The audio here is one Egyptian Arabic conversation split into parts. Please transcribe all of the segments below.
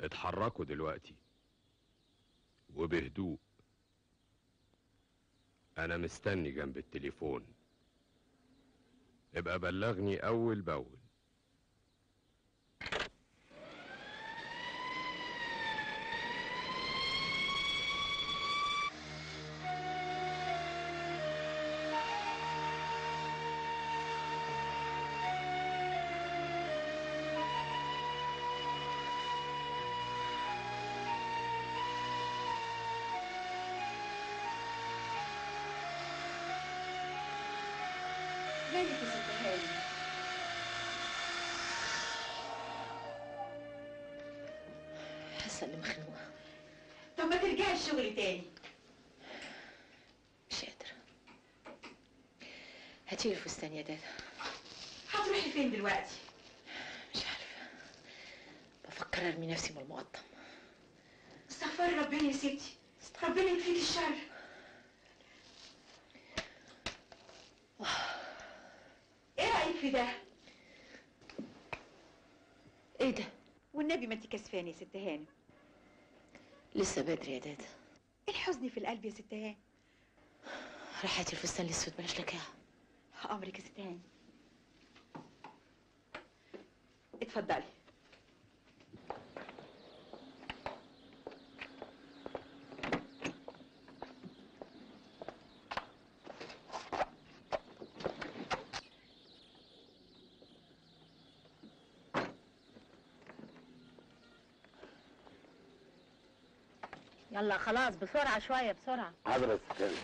اتحركوا دلوقتي وبهدوء انا مستني جنب التليفون ابقى بلغني اول باول مالك يا ست هاني حاسه اني مخنوقه طب ما ترجعي الشغل تاني مش قادره هاتيلي الفستان يا دادا هتروحي فين دلوقتي مش عارفه بفكر ارمي نفسي من المقطم استغفري ربنا يا ستي ربنا يكفيك الشر ايه رايك في ده ايه ده والنبي ما انت كسفانه يا ست هانم لسه بدري يا دادا الحزن في القلب يا ست هانم روح هاتي الفستان الاسود بلاش لكاها امرك يا ست هانم اتفضلي يلا خلاص بسرعة شوية بسرعة حضرة السكان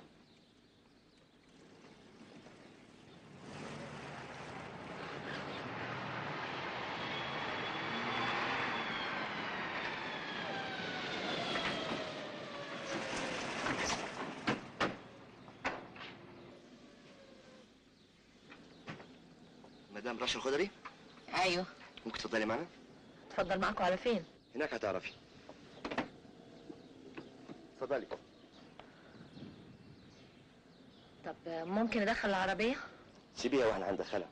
مدام رشا الخضري ايوه ممكن تفضلي معنا اتفضل معاكم على فين هناك هتعرفي اتفضلي طب ممكن ادخل العربية سيبيها واحنا هندخلها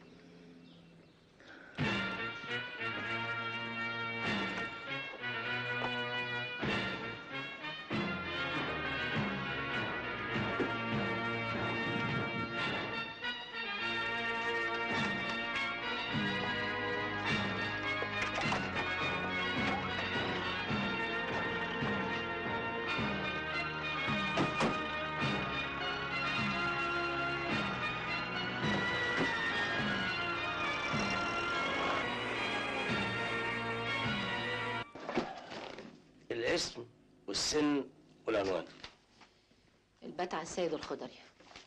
الاسم والسن والعنوان البتع السيد الخضري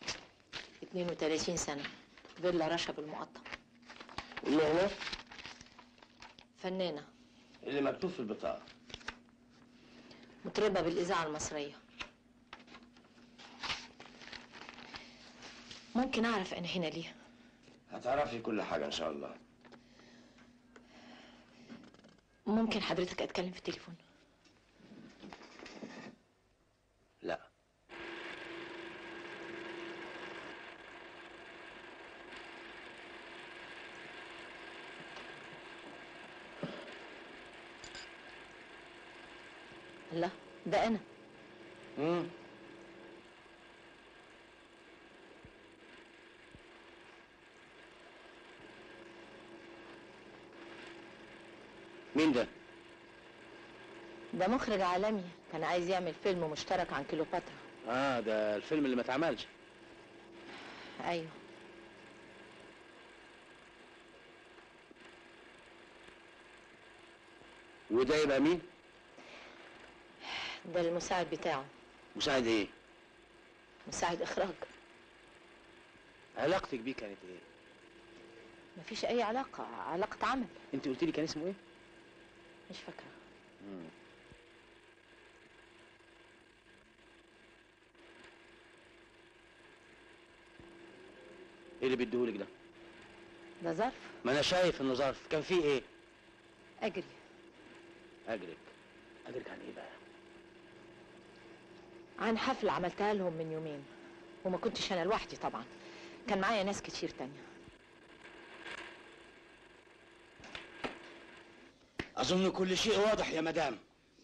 32 سنة فيلا رشا بالمقطم المهنة فنانة اللي مكتوب في البطاقة مطربة بالإذاعة المصرية ممكن أعرف أنا هنا ليه هتعرفي كل حاجة إن شاء الله ممكن حضرتك أتكلم في التليفون لا لا ده أنا مم. مين ده؟ ده مخرج عالمي كان عايز يعمل فيلم مشترك عن كليوباترا اه ده الفيلم اللي ما اتعملش أيوه وده يبقى مين؟ ده المساعد بتاعه مساعد ايه؟ مساعد إخراج علاقتك بيه كانت ايه؟ مفيش أي علاقة علاقة عمل انت قلت لي كان اسمه ايه؟ مش فاكرة مم. ايه اللي بيديهولك ده؟ ده ظرف ما انا شايف انه ظرف كان فيه ايه؟ أجري اجرك اجرك عن ايه بقى؟ عن حفلة عملتها لهم من يومين وما كنتش أنا لوحدي طبعا كان معايا ناس كتير تانية اظن كل شيء واضح يا مدام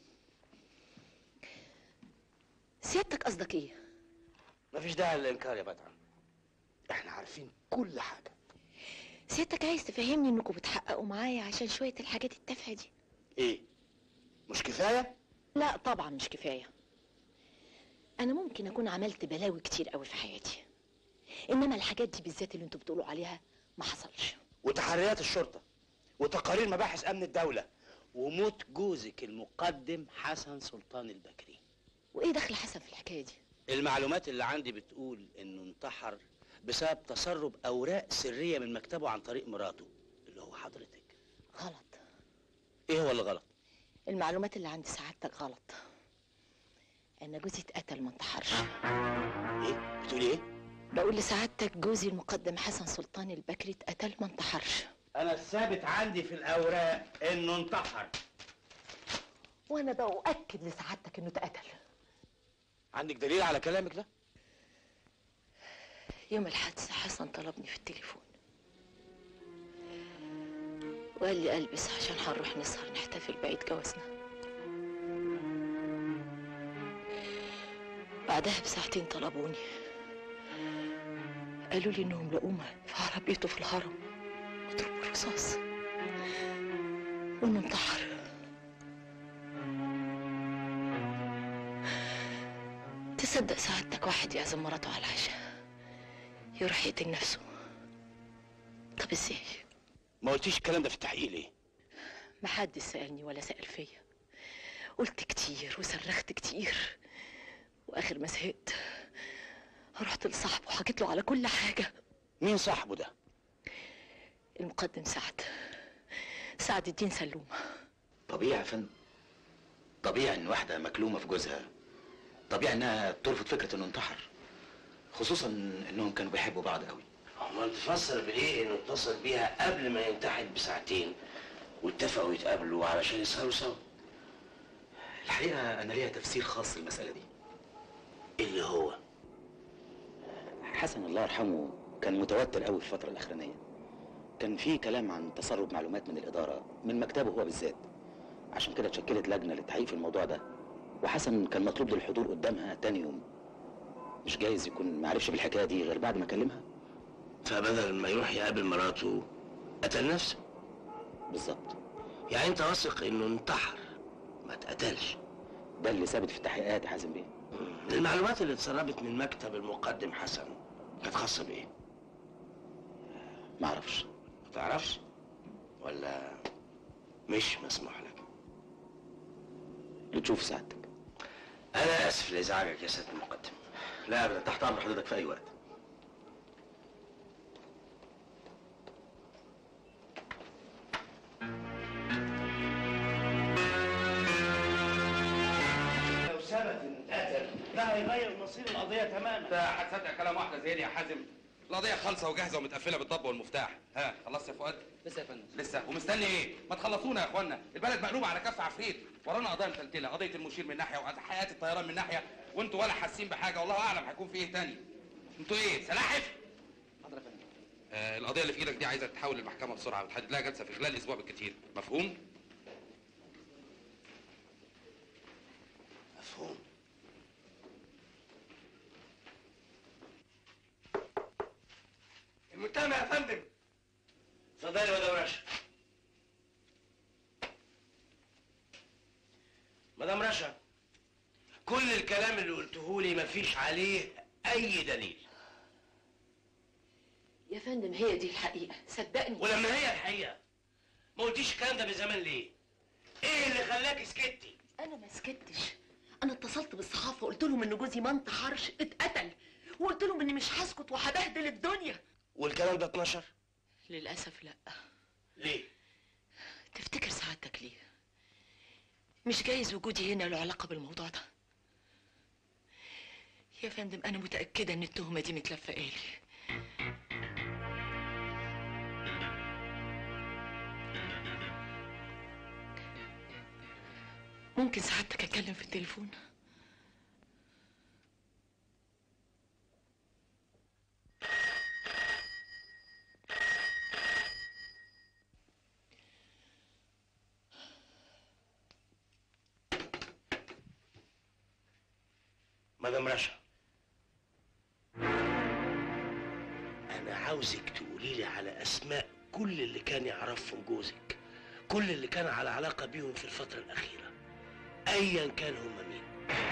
سيادتك قصدك ايه مفيش داعي للانكار يا بدر احنا عارفين كل حاجه سيادتك عايز تفهمني انكم بتحققوا معايا عشان شويه الحاجات التافهه دي ايه مش كفايه لا طبعا مش كفايه انا ممكن اكون عملت بلاوي كتير قوي في حياتي انما الحاجات دي بالذات اللي انتوا بتقولوا عليها ما حصلش وتحريات الشرطه وتقارير مباحث امن الدوله وموت جوزك المقدم حسن سلطان البكري وايه دخل حسن في الحكايه دي المعلومات اللي عندي بتقول انه انتحر بسبب تسرب اوراق سريه من مكتبه عن طريق مراته اللي هو حضرتك غلط ايه هو اللي غلط المعلومات اللي عند سعادتك غلط انا جوزي اتقتل ما انتحرش ايه بتقولي ايه بقول لسعادتك جوزي المقدم حسن سلطان البكري اتقتل ما انتحرش انا الثابت عندي في الاوراق انه انتحر وانا بأكد لسعادتك انه اتقتل عندك دليل على كلامك ده يوم الحادثة حسن طلبني في التليفون وقال لي البس عشان هنروح نسهر نحتفل بعيد جوازنا بعدها بساعتين طلبوني قالوا لي انهم لقوه في عربيته في الهرم مضروب بالرصاص وانه انتحر تصدق سعادتك واحد يعزم مراته على العشاء يروح يقتل نفسه طب ازاي ما قلتيش الكلام ده في التحقيق ليه محدش سألني ولا سأل فيا قلت كتير وصرخت كتير واخر ما زهقت رحت لصاحبه وحكيت له على كل حاجة مين صاحبه ده المقدم سعد سعد الدين سلوم طبيعي يا فندم طبيعي ان واحده مكلومه في جوزها طبيعي انها ترفض فكره انه انتحر خصوصا انهم كانوا بيحبوا بعض قوي امال تفسر بايه انه اتصل بيها قبل ما ينتحر بساعتين واتفقوا يتقابلوا علشان يسهروا سوا الحقيقه انا ليها تفسير خاص للمساله دي اللي هو حسن الله يرحمه كان متوتر قوي في الفتره الاخرانيه كان في كلام عن تسرب معلومات من الاداره من مكتبه هو بالذات عشان كده اتشكلت لجنه للتحقيق في الموضوع ده وحسن كان مطلوب للحضور قدامها تاني يوم مش جايز يكون معرفش بالحكايه دي غير بعد ما كلمها فبدل ما يروح يقابل مراته قتل نفسه بالظبط يعني انت واثق انه انتحر ما اتقتلش ده اللي ثابت في التحقيقات يا حازم بيه المعلومات اللي اتسربت من مكتب المقدم حسن كانت خاصه بايه معرفش ما تعرفش ولا مش مسموح لك اللي تشوف سعادتك انا اسف لازعاجك يا سياده المقدم لا ابدا تحت امر حضرتك في اي وقت لو ثبت انه اتقتل ده هيغير مصير القضيه تماما انت هتصدق كلام واحده زي دي يا حازم القضيه خالصه وجاهزه ومتقفله بالضب والمفتاح ها خلصت يا فؤاد لسه يا فندم لسه ومستني ايه ما تخلصونا يا اخوانا البلد مقلوبه على كف عفريت ورانا قضايا متلتله قضيه المشير من ناحيه وحياه الطيران من ناحيه وانتوا ولا حاسين بحاجه والله اعلم هيكون في ايه تاني انتوا ايه سلاحف حاضر يا فندم آه القضيه اللي في ايدك دي عايزه تتحول للمحكمه بسرعه وتحدد لها جلسه في خلال اسبوع بالكتير مفهوم مفهوم المتهم يا فندم اتفضلي يا مدام رشا مدام رشا كل الكلام اللي قلته لي مفيش عليه اي دليل يا فندم هي دي الحقيقة صدقني ولما هي الحقيقه ما قلتيش الكلام ده من زمان ليه ايه اللي خلاك سكتي انا ما سكتش انا اتصلت بالصحافة وقلت لهم ان جوزي ما انتحرش اتقتل وقلت لهم اني مش هسكت وهبهدل الدنيا والكلام ده اتنشر للاسف لا ليه تفتكر سعادتك ليه مش جايز وجودي هنا له علاقة بالموضوع ده يا فندم انا متأكدة ان التهمة دي متلفقة لي ممكن سعادتك اتكلم في التليفون مدام رشا انا عاوزك تقولي لي على اسماء كل اللي كان يعرفهم جوزك كل اللي كان على علاقه بيهم في الفتره الاخيره ايا كان هم مين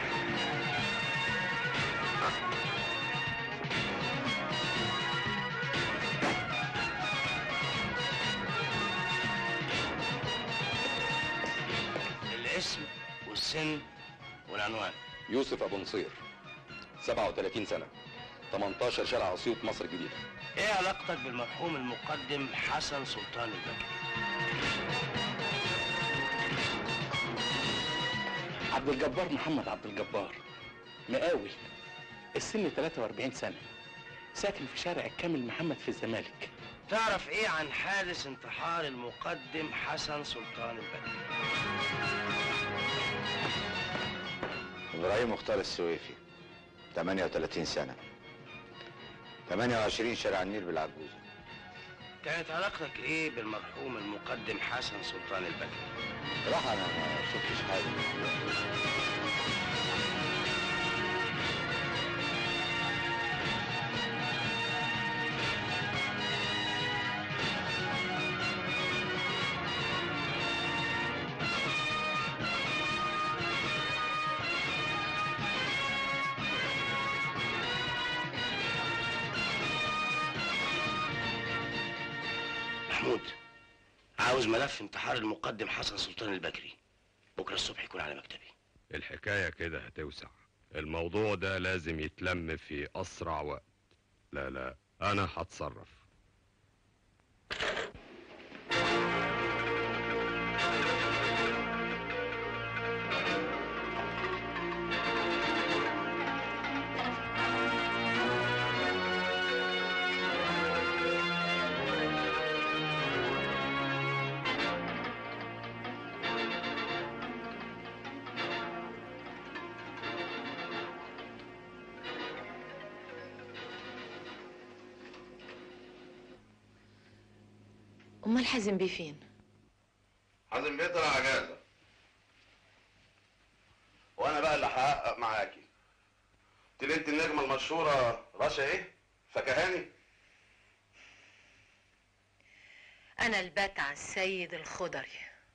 الاسم والسن والعنوان يوسف ابو نصير 37 سنه 18 شارع اسيوط مصر الجديده ايه علاقتك بالمرحوم المقدم حسن سلطان البكري عبد الجبار محمد عبد الجبار مقاول السن 43 سنة ساكن في شارع الكامل محمد في الزمالك تعرف ايه عن حادث انتحار المقدم حسن سلطان البكري ابراهيم مختار السويفي 38 سنة 28 شارع النيل بالعجوزة كانت علاقتك ايه بالمرحوم المقدم حسن سلطان البكري صراحة أنا ما شفتش حاجة محمود عاوز ملف انتحار المقدم حسن سلطان البكري بكره الصبح يكون على مكتبي الحكاية كده هتوسع الموضوع ده لازم يتلم في أسرع وقت لا لا أنا هتصرف امال حازم بيه فين حازم بيه طلع اجازه وانا بقى اللي هحقق معاكي قلت لي انت النجمه المشهوره رشا ايه فكهاني انا البتع السيد الخضري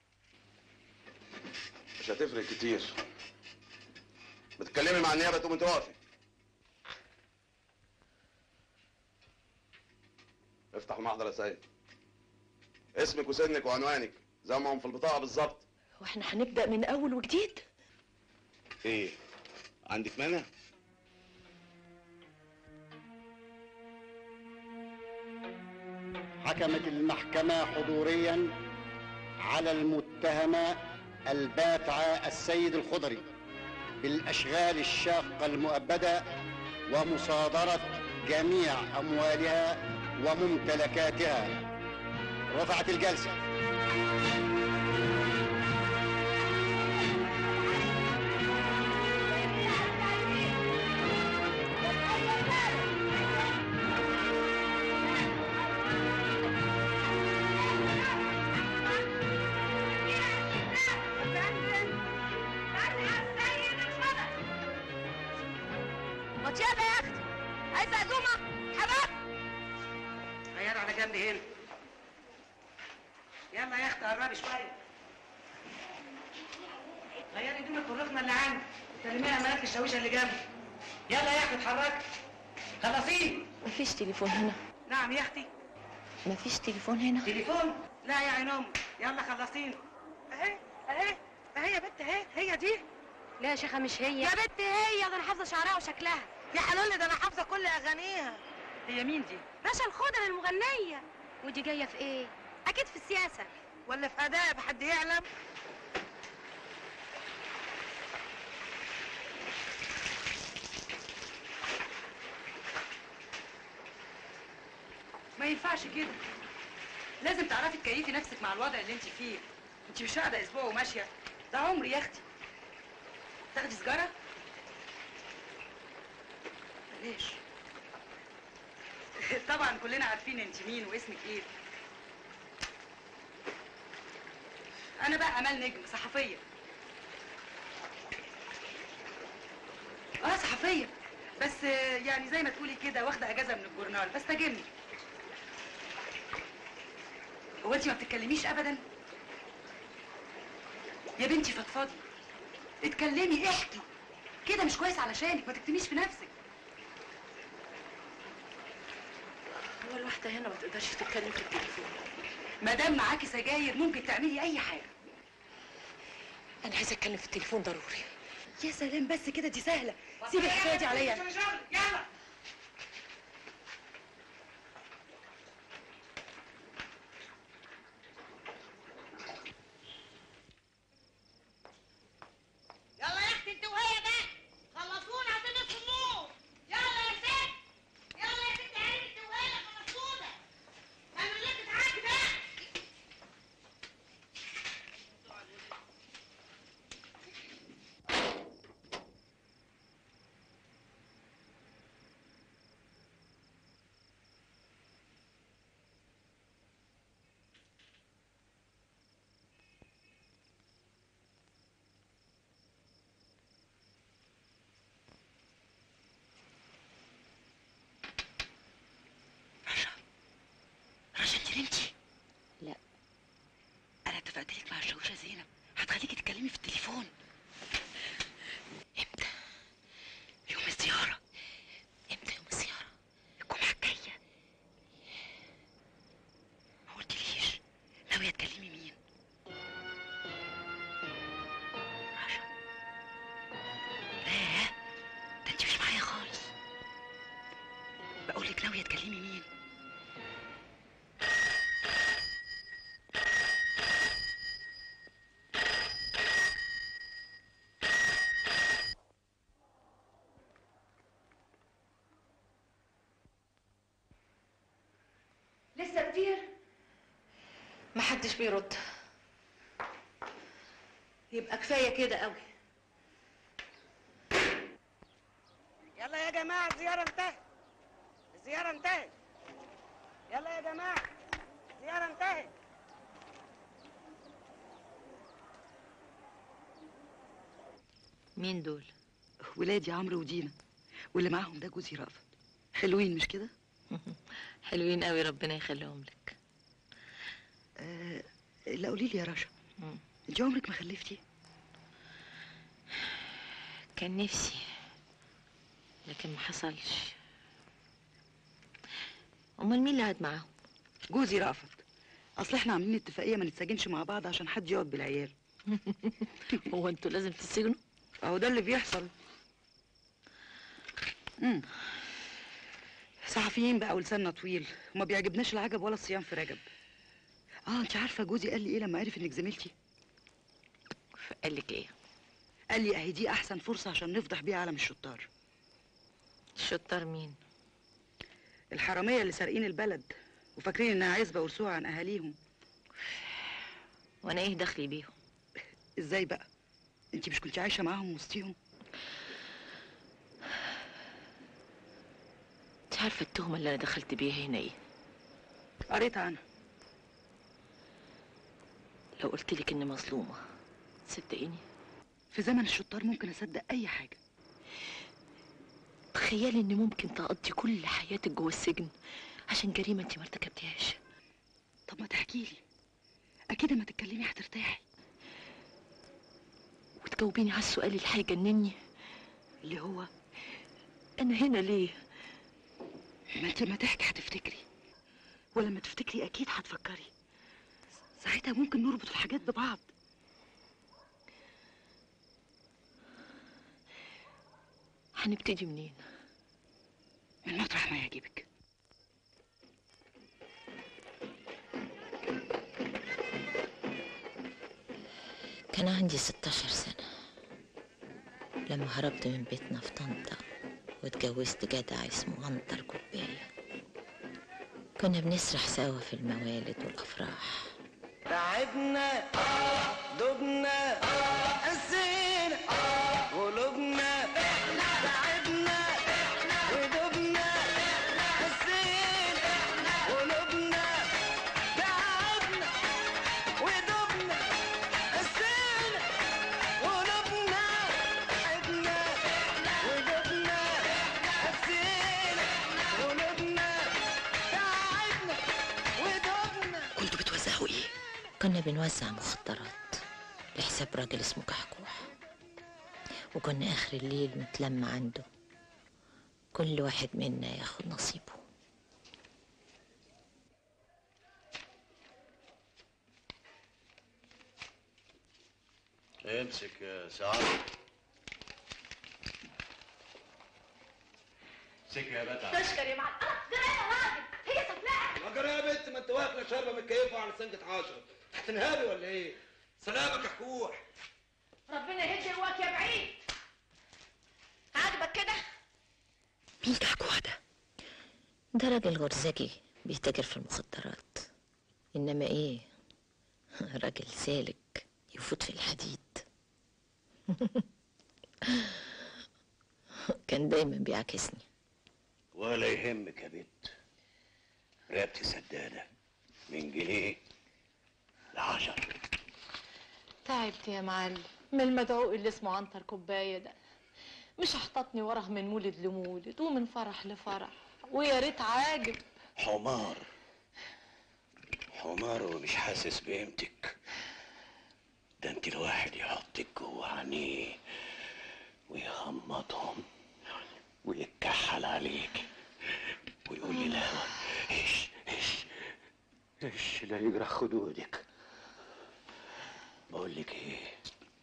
مش هتفرق كتير بتتكلمي مع النيابه تقومي تقفي افتح المحضر يا سيد اسمك وسنك وعنوانك زي ما هم في البطاقه بالظبط واحنا هنبدا من اول وجديد ايه عندك مانع حكمت المحكمة حضوريا على المتهم الباتع السيد الخضري بالأشغال الشاقة المؤبدة ومصادرة جميع أموالها وممتلكاتها رفعت الجلسة ما يلا يا اختي عايزه عزومه حباب غير على جنب هنا يلا يا اختي قربي شويه غيري هدومك والركنه اللي عندك سلميها ملاك الشاويشه اللي جنبي يلا يا اختي اتحركي خلصيه مفيش تليفون هنا نعم يا اختي مفيش تليفون هنا تليفون لا يا عين امي يلا خلصيني اهي اهي اهي يا بنت اهي هي دي لا يا شيخه مش هي يا بنت هي ده انا حافظه شعرها وشكلها يا حلولي ده انا حافظه كل اغانيها هي مين دي رشا الخضر المغنيه ودي جايه في ايه اكيد في السياسه ولا في اداب حد يعلم ما ينفعش كده لازم تعرفي تكيفي نفسك مع الوضع اللي انت فيه انت مش قاعده اسبوع وماشيه ده عمري يا اختي تاخدي سيجاره بلاش طبعا كلنا عارفين انت مين واسمك ايه انا بقى امال نجم صحفيه اه صحفيه صحفيه بس آه، يعني زي ما تقولي كده واخده اجازه من الجورنال بستجم هو انت ما بتتكلميش ابدا يا بنتي فضفضي اتكلمي احكي كده مش كويس علشانك ما تكتميش في نفسك هو الواحدة هنا ما تقدرش تتكلم في التليفون ما دام معاكي سجاير ممكن تعملي اي حاجه أنا عايزة أتكلم في التليفون ضروري يا سلام بس كده دي سهله سيبي الحكايه دي عليا أنا. يلا يلا يا اختي انت وهي بقى خلصونا عشان نص النور يلا يا ست يلا يا ست عيني انت وهي خلصونا انا اللي بتعدي بقى رشا انت نمتي لا انا اتفقت لك مع الشاوشه زينب هتخليكي تتكلمي في التليفون امتى يوم الزياره امتى يوم الزيارة الجمعه الجايه ما قلتليش ناويه تكلمي مين رشا لا ده انت مش معايا خالص بقول لك ناويه تكلمي مين لسه كتير محدش بيرد يبقى كفايه كده قوي يلا يا جماعة الزيارة انتهت الزيارة انتهت يلا يا جماعة الزيارة انتهت مين دول؟ ولادي عمرو ودينا واللي معاهم ده جوزي رأفت حلوين مش كده؟ حلوين قوي ربنا يخليهم لك آه لا قولي لي يا رشا مم. انت عمرك ما خلفتي؟ كان نفسي لكن ما حصلش امال مين اللي قاعد معاهم جوزي رأفت اصل احنا عاملين اتفاقيه ما نتسجنش مع بعض عشان حد يقعد بالعيال هو انتوا لازم تسجنوا اهو ده اللي بيحصل امم صحفيين بقى ولساننا طويل وما بيعجبناش العجب ولا الصيام في رجب اه انت عارفه جوزي قال لي ايه لما عرف انك زميلتي قال لك ايه قال لي اهي دي احسن فرصه عشان نفضح بيها عالم الشطار الشطار مين الحراميه اللي سارقين البلد وفاكرين انها عزبه ورثوها عن اهاليهم وانا ايه دخلي بيهم ازاي بقى انت مش كنت عايشه معاهم وسطيهم انت عارفه التهمه اللي انا دخلت بيها هنا ايه قريت عنها لو قلت لك اني مظلومه تصدقيني في زمن الشطار ممكن اصدق اي حاجه تخيلي ان ممكن تقضي كل حياتك جوه السجن عشان جريمه انت ما ارتكبتيهاش طب ما تحكي لي اكيد ما تتكلمي هترتاحي وتجاوبيني على السؤال اللي هيجنني اللي هو انا هنا ليه ما انت ما تحكي هتفتكري ولما تفتكري اكيد هتفكري ساعتها ممكن نربط الحاجات ببعض هنبتدي منين من مطرح ما يعجبك كان عندي 16 سنة لما هربت من بيتنا في طنطا واتجوزت جدع اسمه عنتر كوباية كنا بنسرح سوا في الموالد والأفراح تعبنا دبنا قسينا قلوبنا تعبنا ودبنا قسينا قلوبنا تعبنا ودبنا قسينا قلوبنا تعبنا ودبنا كنا بنوزع مخدرات لحساب راجل اسمه كحكوح وكنا آخر الليل نتلم عنده كل واحد منا ياخد نصيبه امسك يا سعاد امسك يا بتع تشكر يا معلم ده يا راجل هي سفلاقه ما جرى يا بنت ما انت واكله شاربه متكيفه على سنجة عشرة هتنهاري ولا ايه؟ سلامك يا حكوح ربنا يهدي هواك يا بعيد عاجبك كده مين كحكوح ده؟ ده راجل غرزجي بيتاجر في المخدرات إنما إيه راجل سالك يفوت في الحديد كان دايما بيعكسني ولا يهمك يا بنت رقبتي سدادة من جنيه لعشر تعبت يا معلم من المدعوق اللي اسمه عنتر كوبايه ده مش هحططني وراه من مولد لمولد ومن فرح لفرح ويا ريت عاجب حمار حمار ومش حاسس بقيمتك ده انت الواحد يحطك جوه عينيه ويغمضهم ويتكحل عليك ويقول لي لا ايش ايش ايش لا يجرح خدودك بقول لك ايه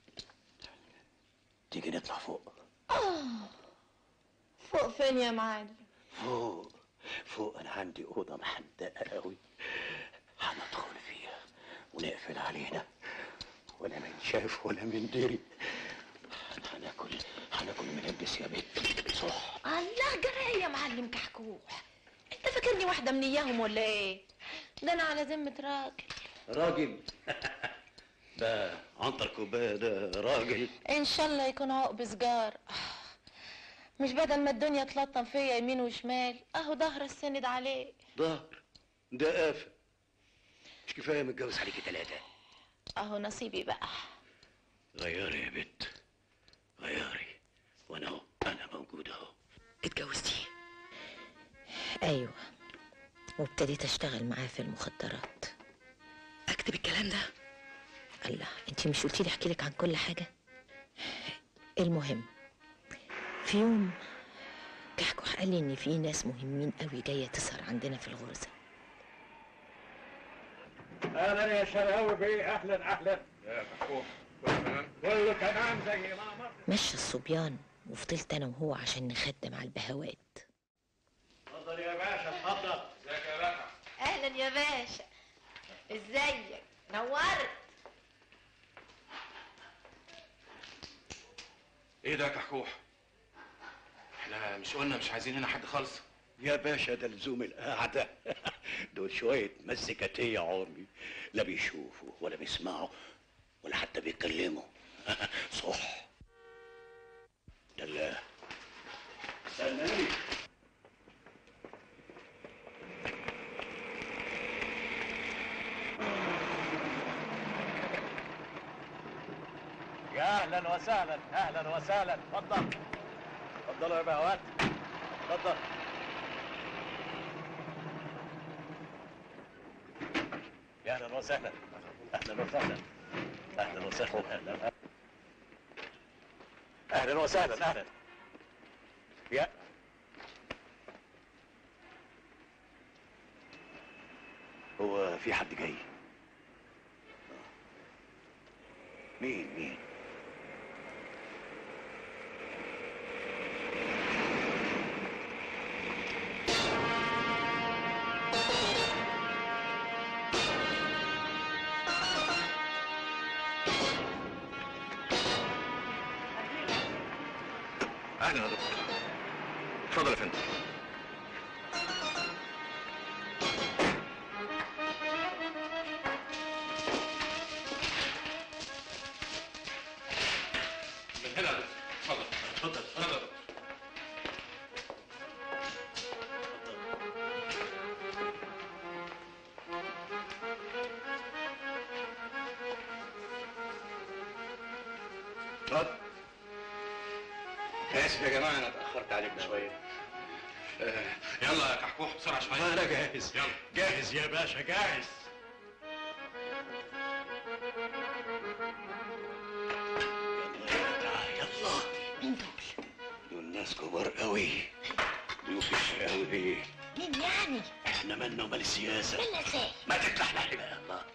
تيجي نطلع فوق آه. فوق فين يا معلم فوق فوق انا عندي اوضه محدقه قوي هندخل فيها ونقفل علينا ولا من شاف ولا من دري هناكل هناكل منبس يا بنت صح الله جرى يا معلم كحكوح انت فاكرني واحده من اياهم ولا ايه ده انا على ذمه راجل راجل ده عنتر كوبايه ده راجل ان شاء الله يكون عقب سجار مش بدل ما الدنيا تلطم فيا يمين وشمال اهو ظهر السند عليه ظهر ده قافل مش كفايه متجوز عليكي ثلاثه اهو نصيبي بقى غيري يا بنت غيري وانا اهو انا موجود اهو اتجوزتيه أيوة وابتديت أشتغل معاه في المخدرات أكتب الكلام ده الله أنت مش قلتي لي أحكي لك عن كل حاجة المهم في يوم كحكح قال لي إن في ناس مهمين قوي جاية تسهر عندنا في الغرزة اهلا يا شراوي بيه اهلا اهلا يا كحكوح كله تمام كله تمام زي ما امر مشى الصبيان وفضلت أنا وهو عشان نخدم على البهوات اتفضل يا باشا اتفضل ازيك يا باشا اهلا يا باشا ازيك نورت ايه ده يا كحكوح احنا مش قلنا مش عايزين هنا حد خالص يا باشا ده لزوم القعده دول شويه مزيكاتيه عمي لا بيشوفوا ولا بيسمعوا ولا حتى بيتكلموا صح ده لا استناني يا اهلا وسهلا اهلا وسهلا اتفضل اتفضلوا يا بهوات اتفضل يا اهلا وسهلا اهلا وسهلا اهلا وسهلا اهلا اهلا وسهلا اهلا يا هو في حد جاي مين مين اهلا يا دكتور اتفضل يا فندم من هنا يا دكتور اتفضل اتفضل اتفضل يا دكتور اتفضل اسف يا جماعه انا اتاخرت عليكم شويه آه، يلا يا كحكوح بسرعه شويه انا جاهز يلا جاهز يا باشا جاهز ناس كبار قوي ضيوف الشقاوي بيه مين يعني؟ احنا مالنا ومال السياسه مالنا ازاي؟ ما تتلحلح لي بقى الله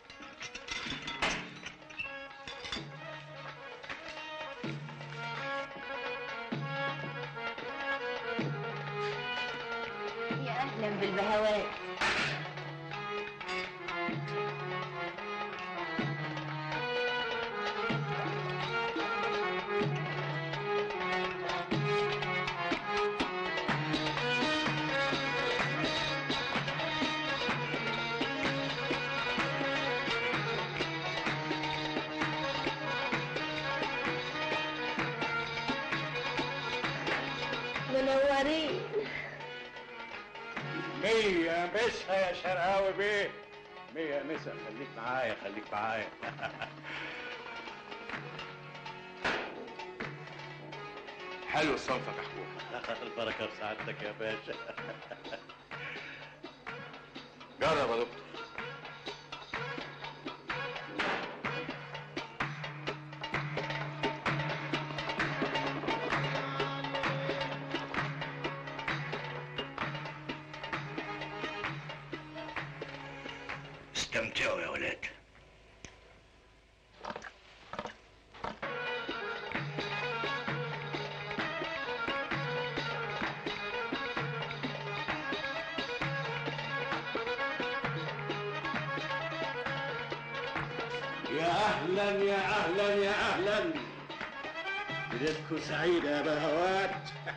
يا اهلا بالبهوات منورين مية مسا يا شرقاوي بيه مية مسا خليك معايا خليك معايا حلو صنفك يا حكومة البركة في سعادتك يا باشا جرب يا دكتور استمتعوا يا ولاد يا اهلا يا اهلا يا اهلا ليلتكم سعيده يا بهوات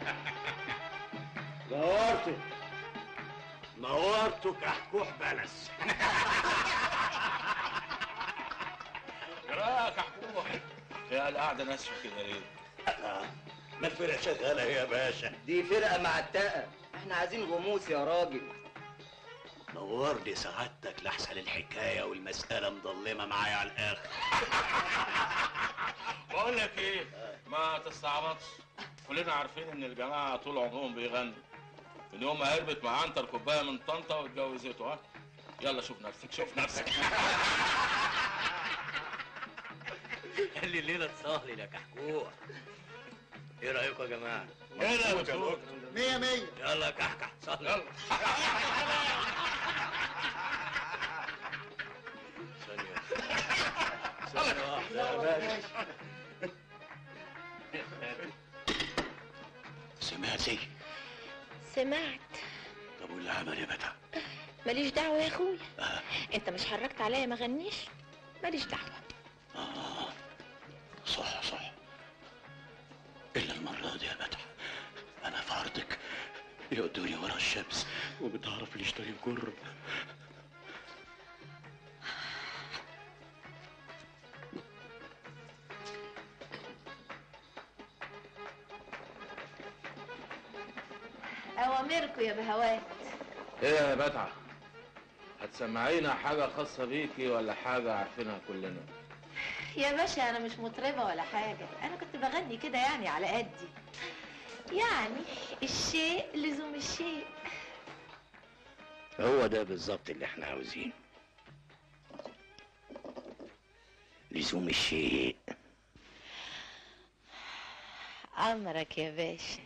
نورتوا نورتوا كحكوح بلس جراك يا حكومة يا القعدة ناشفة كده ليه؟ ما الفرقه شغاله يا باشا دي فرقة معتقة احنا عايزين غموس يا راجل نورني سعادتك لحسن الحكايه والمساله مضلمه معايا على الاخر بقول لك ايه ما تستعبطش كلنا عارفين ان الجماعه طول عمرهم بيغنوا من يوم ما هربت مع عنتر كوبايه من طنطا واتجوزته ها يلا شوف نفسك شوف نفسك خلي الليله تسهل يا كحكوح ايه رايكم يا جماعه؟ كده يا دكتور. مية مية يلا يا كحكح سهل يلا ثانية ثانية واحدة يا باشا سمعتي؟ سمعت طب واللي عمل ايه بقى؟ ماليش دعوة يا اخويا انت مش حركت عليا ما غنيش ماليش دعوة آه صح صح إلا المرة دي يا مدح أنا في عرضك يقدوني ورا الشمس وبتعرف ليش طريق جر اوامركم يا بهوات ايه يا بتعة هتسمعينا حاجة خاصة بيكي ولا حاجة عارفينها كلنا يا باشا انا مش مطربه ولا حاجه انا كنت بغني كده يعني على قدي يعني الشيء لزوم الشيء هو ده بالظبط اللي احنا عاوزينه لزوم الشيء امرك يا باشا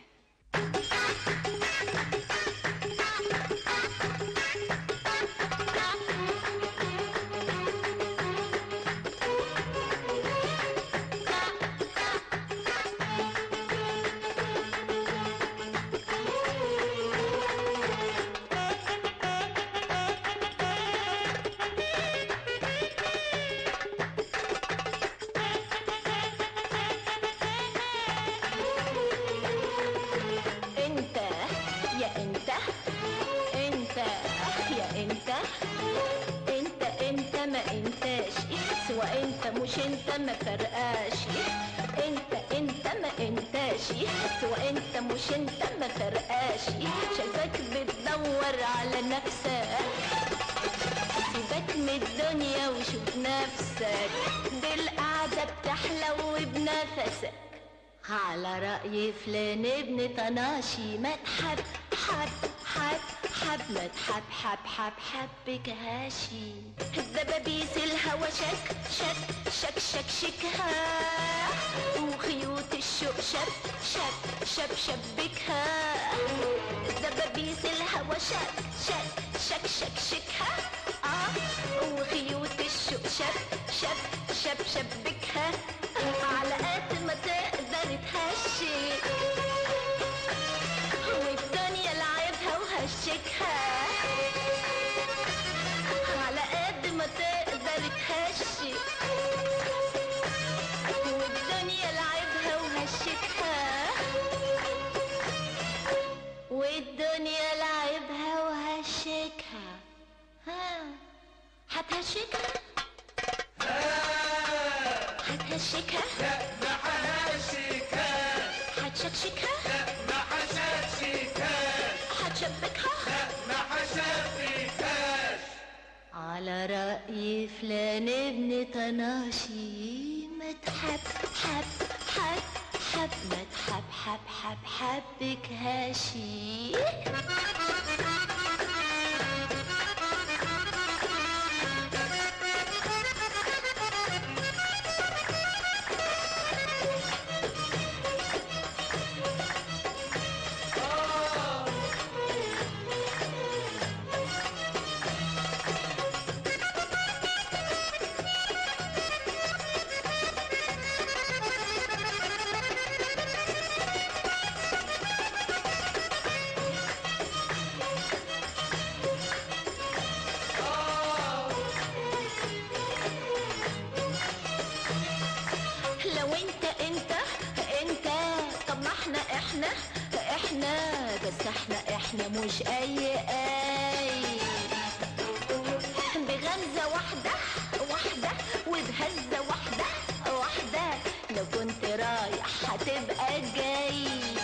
انت يا انت انت يا انت انت انت ما انتاش سوى انت مش انت ما فرقاش انت انت ما انتاش سوى انت مش انت ما فرقاش شايفك بتدور على نفسك سيبك من الدنيا وشوف نفسك دي القعدة بتحلو بنفسك على رأي فلان ابن طناشي ما تحب حب حب حب ما تحب حب حب حب كهاشي الدبابيس الهوا شك شك شك شك شكها وخيوط الشوق شب شب شب شب شبكها دبابيس الهوا شك شك شك شك شكها اه وخيوط الشوق شب شب شب شبكها على قد ما تقدر تهشي والدنيا لعبها وهشكها على قد ما تقدر تهشي والدنيا لعبها وهشكها والدنيا لعبها وهشكها ها هتهشكها هتهشكها لا ما ههشكها هتشكشكها لا ما هشكشكها هتشبكها لا ما هشبكهاش على رأي فلان ابن طناشي ما تحب حب حب حب ما تحب حب حب حبك هاشي لو انت انت انت طب ما احنا احنا احنا بس احنا احنا مش اي اي بغمزة واحدة واحدة وبهزة واحدة واحدة لو كنت رايح هتبقى جاي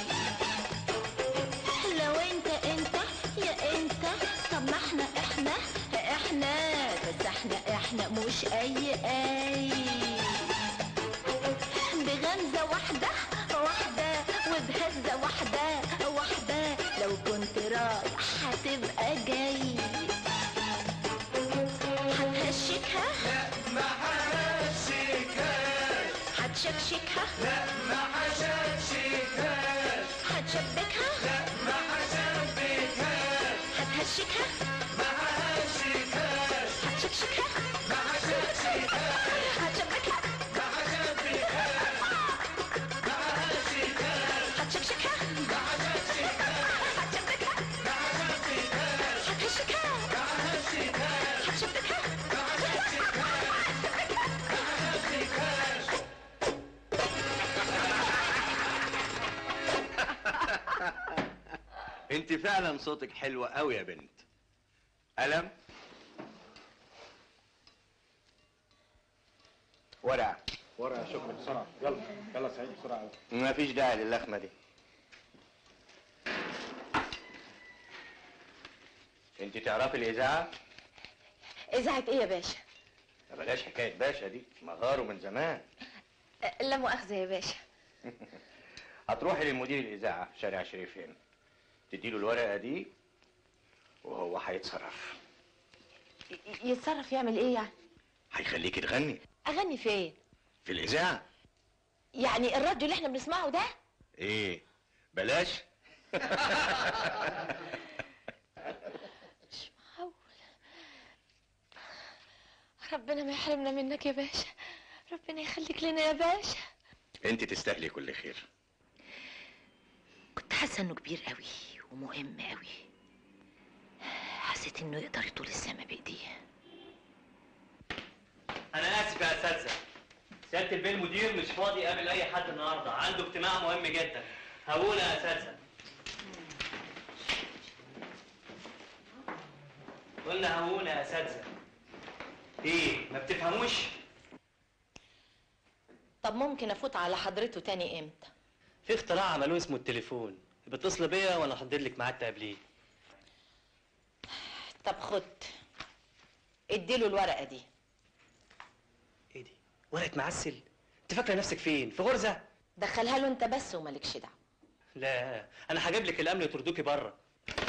لو انت انت يا انت طب ما احنا احنا احنا بس احنا احنا مش اي اي بغمزة واحدة واحدة وبهزة واحدة واحدة لو كنت رايح هتبقى جاي هتهشكها لا ما ههشكهاش هتشكشكها لا ما هشكشكهاش هتشبكها لا ما هشبكهاش هتهشكها ما ههشكهاش هتشكشكها ما هشكشكهاش هتشبكها ما هشبكهاش هتشكشكها ما هشكشكهاش هتشبكها ما هشبكهاش هتهشكها ما هشكشكهاش هتشبكها ما هشبكهاش انت فعلا صوتك حلو قوي يا بنت قلم ورقة ورقة شكرا بسرعة يلا يلا سعيد بسرعة ما فيش داعي للخمة دي انت تعرفي الإذاعة؟ إذاعة إيه يا باشا؟ ما بلاش حكاية باشا دي مغاره من زمان أه، لا مؤاخذة يا باشا هتروحي لمدير الإذاعة في شارع شريفين تديله الورقة دي وهو هيتصرف ي- يتصرف يعمل إيه يعني؟ هيخليكي تغني أغني فين؟ في الإذاعة يعني الراديو اللي احنا بنسمعه ده؟ إيه بلاش ربنا ما يحرمنا منك يا باشا ربنا يخليك لنا يا باشا انت تستاهلي كل خير كنت حاسه انه كبير قوي ومهم قوي حسيت انه يقدر يطول السما بايديه انا اسف يا اساتذه سياده البيه المدير مش فاضي يقابل اي حد النهارده عنده اجتماع مهم جدا هقول يا اساتذه قلنا هقول يا اساتذه ايه ما بتفهموش طب ممكن أفوت على حضرته تاني إمتى؟ في اختراع عملوه اسمه التليفون بتصل بيا وانا احضر لك ميعاد تقابليه طب خد اديله الورقة دي ورقه معسل انت فاكره نفسك فين في غرزه دخلها له انت بس ومالكش دعوة لا انا هجيب لك الامن يطردوكي بره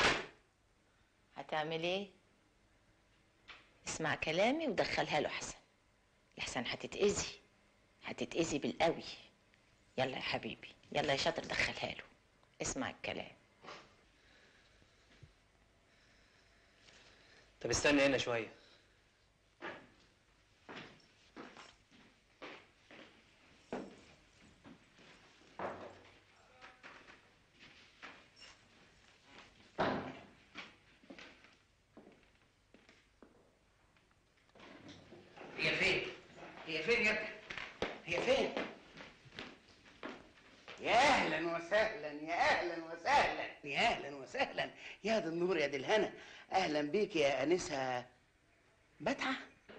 هتعمل ايه؟ اسمع كلامي ودخلها له احسن لحسن هتتأذي هتتأذي بالقوي يلا يا حبيبي يلا يا شاطر دخلها له اسمع الكلام طب استنى هنا شويه هي فين؟ هي فين يا ابني؟ هي فين؟ يا اهلا وسهلا يا اهلا وسهلا يا اهلا وسهلا يا ده النور يا دي الهنا اهلا بيك يا انسه بتعه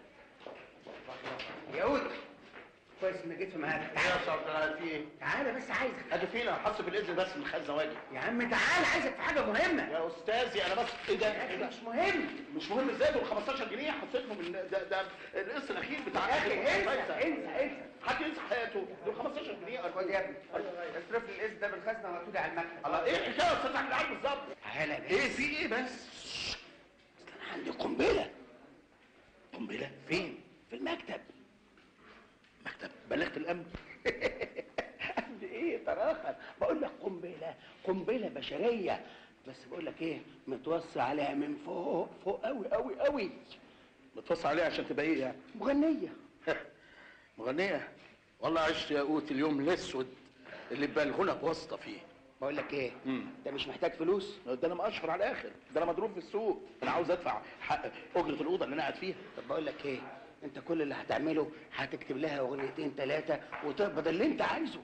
يا قوت كويس انك جيت في ميعادك يا شاطر في ايه؟ تعالى بس عايزك ادي فينا حصل بالاذن بس من خزنه واجي يا عم تعالى عايزك في حاجه مهمه يا استاذي انا بس ايه ده؟ يا ايه ده؟ مش مهم مش مهم ازاي دول 15 جنيه حطيتهم من ده ده القسط الاخير بتاع يا اخي آخر انسى فايزة. انسى انسى حد ينسى حياته دول 15 جنيه خد يا ابني اصرف لي القسط ده بالخزنه وهاتولي على المكتب الله ايه الحكايه يا استاذ احمد عارف بالظبط تعالى بس ايه في ايه بس؟ انا عندي قنبله قنبله فين في المكتب مكتب بلغت الامن قد ايه تراخر بقول لك قنبله قنبله بشريه بس بقول لك ايه متوصي عليها من فوق فوق قوي قوي قوي متوصى عليها عشان تبقى ايه يعني؟ مغنيه مغنيه والله عشت يا قوت اليوم الاسود اللي بلغنا بواسطه فيه بقول لك ايه امم انت مش محتاج فلوس ده انا مقشر على الاخر ده انا مضروب في السوق انا عاوز ادفع حق اجره الاوضه اللي انا قاعد فيها طب بقول لك ايه انت كل اللي هتعمله هتكتب لها اغنيتين ثلاثه وتقبض اللي انت عايزه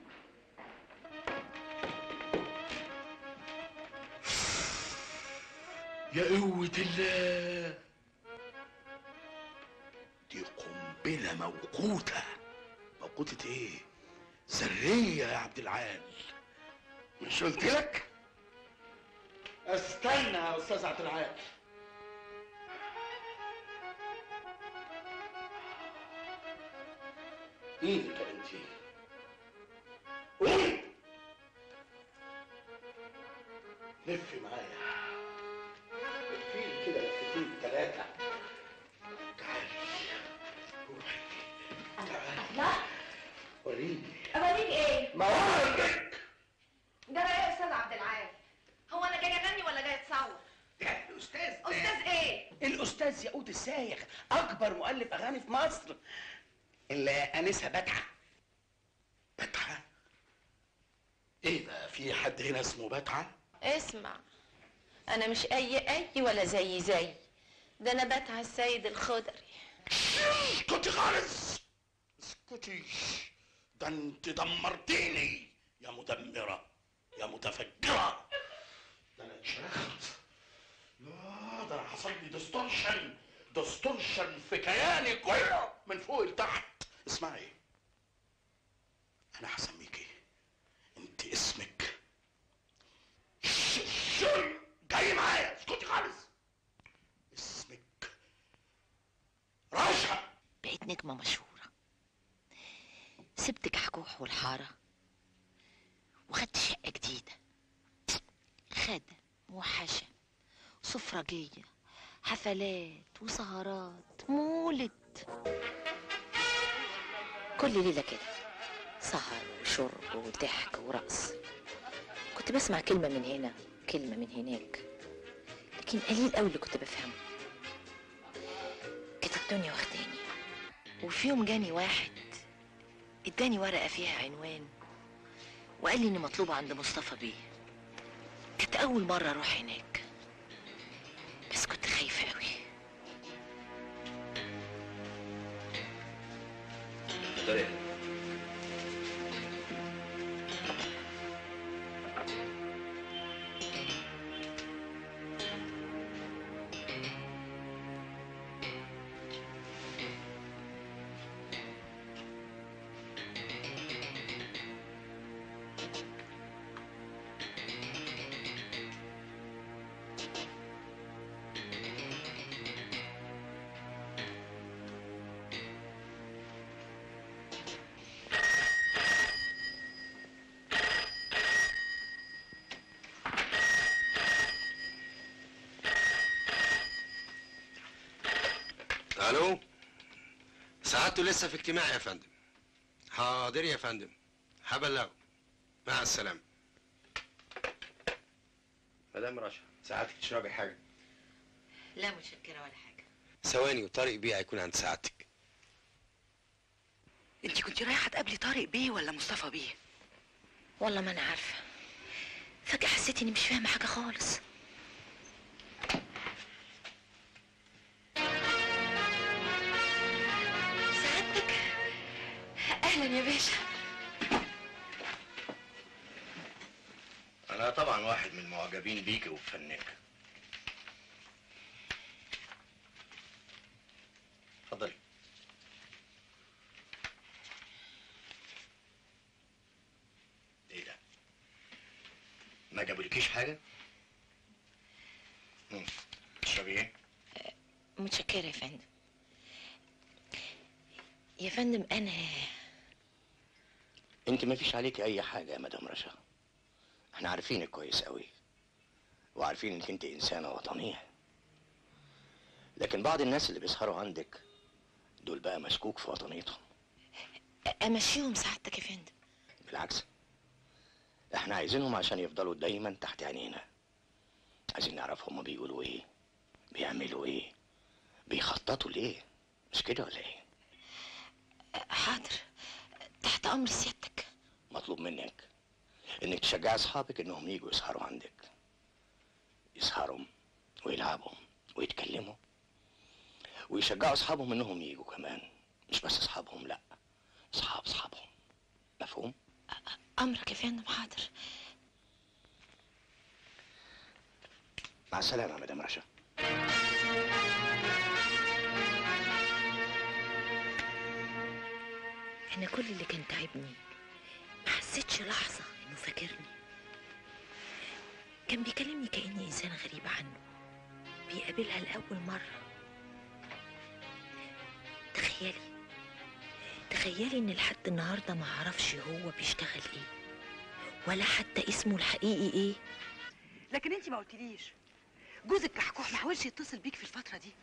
يا قوة الله دي قنبلة موقوتة موقوتة ايه؟ ذرية يا عبد العال مش قلت لك؟ استنى يا استاذ عبد العال مين يا بنتي؟ قولي لفي معايا لفي كده لفتين ثلاثة تعالي روحي تعالي لا وريني اوريك ايه ما وريك ده بقى ايه يا استاذ عبد العال هو انا جاي اغني ولا جاي اتصور ده الاستاذ ده. استاذ ايه الاستاذ ياقوت السايغ اكبر مؤلف اغاني في مصر الانسه بتعه بتعة ايه ده في حد هنا اسمه بتعة اسمع انا مش اي اي ولا زي زي ده انا بتع السيد الخضري اسكتي خالص اسكتي ده انت دمرتيني يا مدمرة يا متفجرة ده انا اتشرخت لا ده انا حصل لي ديستورشن ديستورشن في كياني كله من فوق لتحت اسمعي انا هسميكي انت اسمك ش- ش- جاي معايا اسكتي خالص اسمك رشا بقيت نجمة مشهورة سبت كحكوح والحارة وخدت شقة جديدة خدم وحشا سفرجية حفلات وسهرات مولد كل ليلة كده سهر وشرب وضحك ورقص كنت بسمع كلمة من هنا كلمة من هناك لكن قليل قوي اللي كنت بفهمه كانت الدنيا واخداني وفي يوم جاني واحد اداني ورقة فيها عنوان وقال لي اني مطلوبة عند مصطفى بيه كانت أول مرة أروح هناك بس كنت خايفة قوي طريق الو سعادته لسه في اجتماع يا فندم حاضر يا فندم هبلغه مع السلامه مدام رشا ساعتك تشربي حاجه لا متشكرة ولا حاجة ثواني وطارق بيه هيكون عند سعادتك انت كنت رايحه تقابلي طارق بيه ولا مصطفى بيه والله ما أنا عارفة فجأة حسيت إني مش فاهمة حاجة خالص سعادتك أهلا يا باشا انا طبعا واحد من المعجبين بيكي وبفنك اتفضلي ايه ده ما جابولكيش حاجه مم. تشربي ايه متشكرة يا فندم يا فندم أنا انت ما فيش عليكي اي حاجه يا مدام رشا احنا عارفينك كويس قوي وعارفين انك انت انسانه وطنيه لكن بعض الناس اللي بيسهروا عندك دول بقى مشكوك في وطنيتهم أمشيهم سعادتك يا فندم بالعكس احنا عايزينهم عشان يفضلوا دايما تحت عينينا عايزين نعرف هما بيقولوا ايه بيعملوا ايه بيخططوا ليه مش كده ولا ايه حاضر تحت أمر سيادتك مطلوب منك انك تشجعي اصحابك انهم يجوا يسهروا عندك يسهروا ويلعبوا ويتكلموا ويشجعوا اصحابهم انهم يجوا كمان مش بس اصحابهم لا اصحاب اصحابهم مفهوم أمرك يا فندم حاضر مع السلامه يا مدام رشا أنا كل اللي كان تعبني ما حسيتش لحظة إنه فاكرني كان بيكلمني كأني إنسانة غريبة عنه بيقابلها لأول مرة تخيلي تخيلي إن لحد النهاردة ما أعرفش هو بيشتغل إيه ولا حتى اسمه الحقيقي إيه لكن انت ما قلتليش جوزك كحكوح ما حاولش يتصل بيك في الفتره دي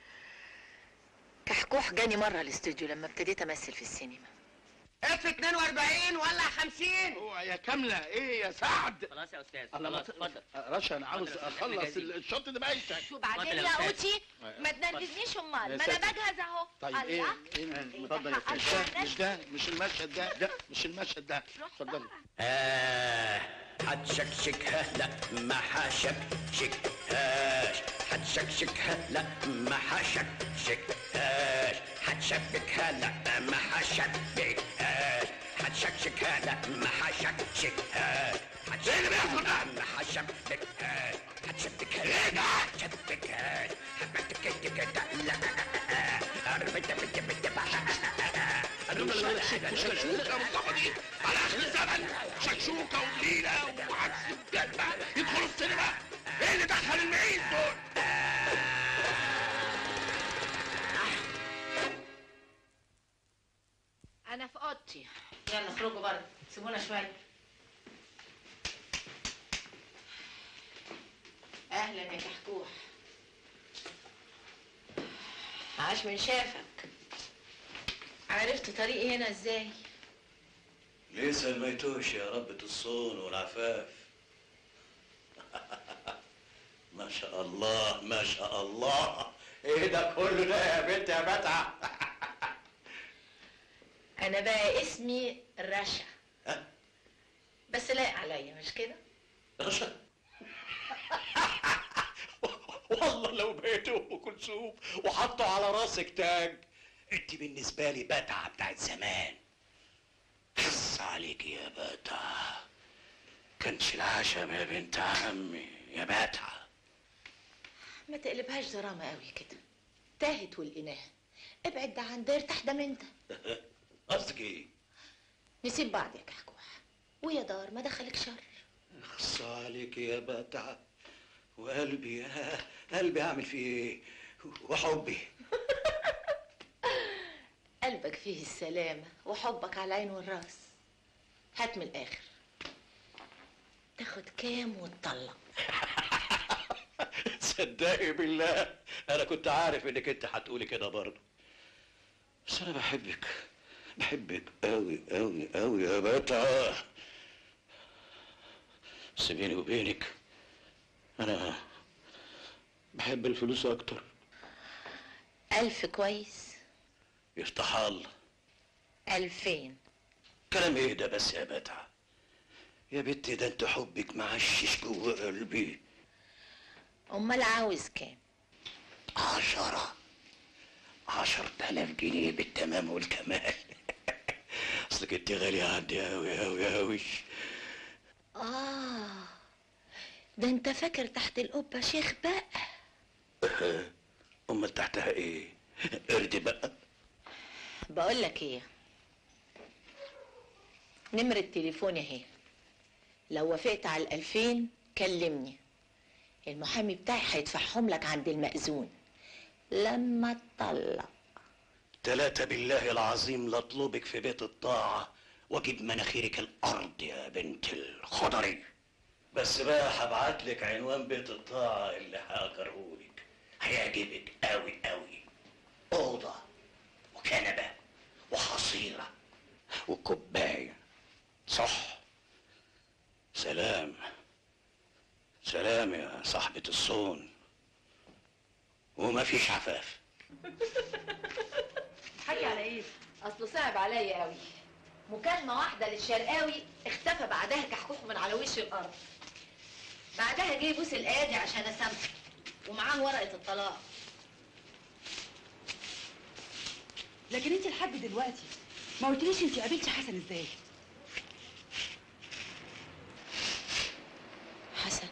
كحكوح جاني مرة الاستوديو لما ابتديت أمثل في السينما اف 42 ولا 50 يا كاملة ايه يا سعد خلاص يا استاذ الله خلاص ما- اتفضل رشا انا عاوز اتفضل يا أستاذ، اخلص إحنا جاهزين. الشط ده بايتك وبعدين يا اوتي ما تنرفزنيش امال ما انا ساتر. بجهز اهو طيب ايه الله. ايه اتفضل يا حقك استاذ على مش ده مش المشهد ده ده مش المشهد ده اتفضلي آه هتشكشكها لا ما هشكشكهاش هتشكشكها لا ما هشكشكهاش هتشبكها لا ما هشبكهاش هتشكشكها لا ما هشكشكهاش هتشبكها لا ما هشبكهاش هتشبكها لا ما هشبكهاش هبتك كده لا أربت بت بت شكشوكة مصطفى دي على اخر الزمن شكشوكة وبليلة وعكس الجنة يدخلوا السينما ايه اللي دخل المعيد دول انا في اوضتي يلا اخرجوا بره سيبونا شويه اهلا يا كحكوح عاش من شافك عرفت طريقي هنا ازاي لسه الميتوش يا ربة الصون والعفاف ما شاء الله ما شاء الله ايه ده كله ده يا بنت يا بتعة انا بقى اسمي رشا بس لايق عليا مش كده رشا والله لو بقيت ام كلثوم وحطوا على راسك تاج انت بالنسبه لي بتعه بتاعت زمان خص عليك يا بتعه كانش العشم يا بنت عمي يا بتعه ما تقلبهاش دراما قوي كده تاهت والإناه ابعد ده عن ده ارتاح ده من ده قصدك ايه نسيب بعض يا كحكوح ويا دار ما دخلك شر خص عليك يا بتعه وقلبي يا قلبي اعمل فيه ايه وحبي قلبك فيه السلامة وحبك على العين والراس هات من الآخر تاخد كام وتطلق صدقي بالله انا كنت عارف انك انت هتقولي كده برضه بس انا بحبك بحبك قوي قوي قوي يا بتعه بس بيني وبينك انا بحب الفلوس اكتر ألف كويس يفتح الله ألفين كلام ايه ده بس يا بتعة يا بنتي ده انت حبك معشش جوه قلبي أمال عاوز كام عشرة عشر تلاف جنيه بالتمام والكمال اصلك انت غالية عندي اوي اوي اوي آه ده أنت فاكر تحت القبة شيخ بقى امال تحتها ايه قرد بقى بقول لك إيه نمرة تليفوني أهي لو وافقت على الألفين كلمني المحامي بتاعي هيدفعهم لك عند المأذون لما تطلق تلاتة بالله العظيم لاطلبك في بيت الطاعة واجيب مناخيرك الارض يا بنت الخضري بس بقى هبعت لك عنوان بيت الطاعة اللي هاجرهولك هيعجبك قوي قوي أوضة وكنبة وحصيرة وكوباية صح سلام سلام يا صاحبة الصون وما فيش عفاف حكي على ايه؟ اصله صعب عليا قوي مكالمة واحدة للشرقاوي اختفى بعدها كحكوح من على وش الارض بعدها جه يبوس الايادي عشان اسامحه ومعاه ورقة الطلاق لكن انت لحد دلوقتي ما قلتليش انت قابلتي حسن ازاي حسن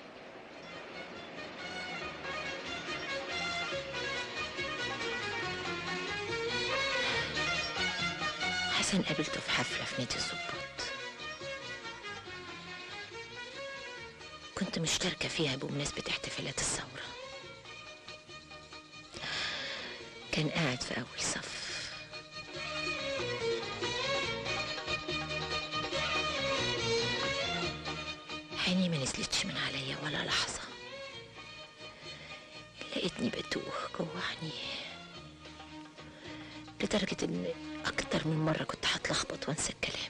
حسن قابلته في حفلة في نادي الظباط كنت مشتركة فيها بمناسبة احتفالات الثورة كان قاعد في أول صف عيني ما نزلتش من عليا ولا لحظة لقيتني بتوه جوه عينيه لدرجة إن أكتر من مرة كنت هتلخبط وأنسى الكلام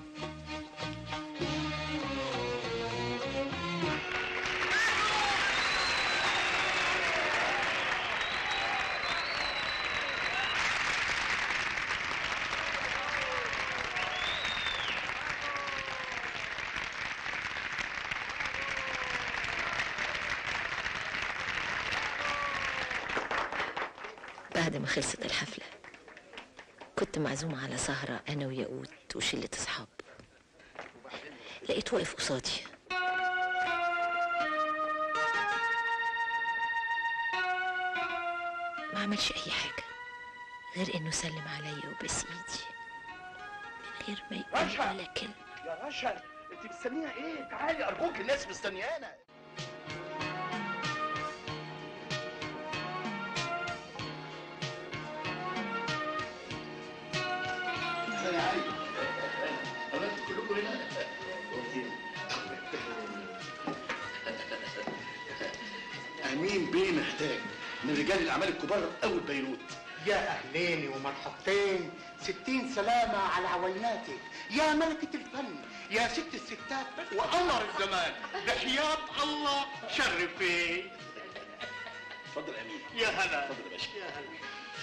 بعد ما خلصت الحفلة كنت معزومة على سهرة أنا وياقوت وشلة أصحاب لقيت واقف قصادي ما عملش أي حاجة غير إنه سلم عليا وبس إيدي من غير ما يقول رشا! ولا كلمة يا رشا انت مستنيه ايه تعالي ارجوك الناس مستنيانا يا علي أولادكم كلكم هنا امين بيه محتاج من رجال الاعمال الكبار اول بيروت يا أهلين ومرحبتين ستين سلامة على عويناتك يا ملكة الفن يا ست الستات وقمر الزمان بحياة الله شرفي اتفضل يا امين يا هلا اتفضل يا باشا يا هلا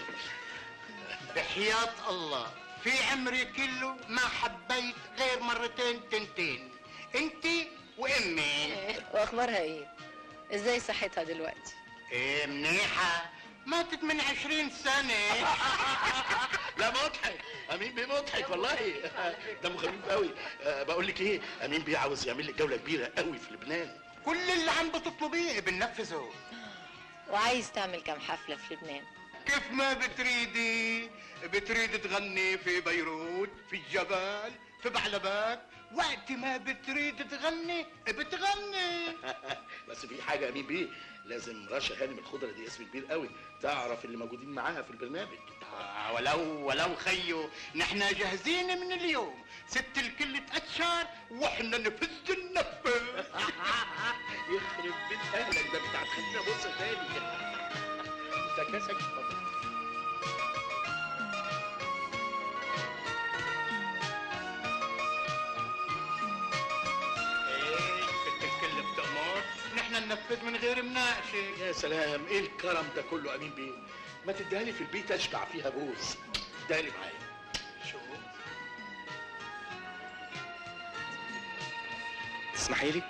بحياة الله في عمري كله ما حبيت غير مرتين تنتين انتي وامي واخبارها ايه؟ ازاي صحتها دلوقتي؟ ايه منيحة ماتت من عشرين سنة لا مضحك امين بيه مضحك والله دمه خفيف قوي أه بقول لك ايه امين بيه عاوز يعمل لك جوله كبيره قوي في لبنان كل اللي عم بتطلبيه بننفذه وعايز تعمل كام حفلة في لبنان؟ كيف ما بتريدي بتريد تغني في بيروت في الجبل في بعلبك وقت ما بتريد تغني بتغني بس في حاجه امين بيه لازم رشا هانم الخضره دي اسم كبير قوي تعرف اللي موجودين معاها في البرنامج آه ولو ولو خيو نحن جاهزين من اليوم ست الكل تأشر واحنا نفز النفذ يخرب بيت اهلك ده بتاع خلينا بص تاني انت كاسك اتفضل. ايه ست نناقشك يا سلام ايه الكرم ده كله امين بيه ما تديها لي في البيت اشبع فيها جوز اديها لي معايا شوف تسمحي لي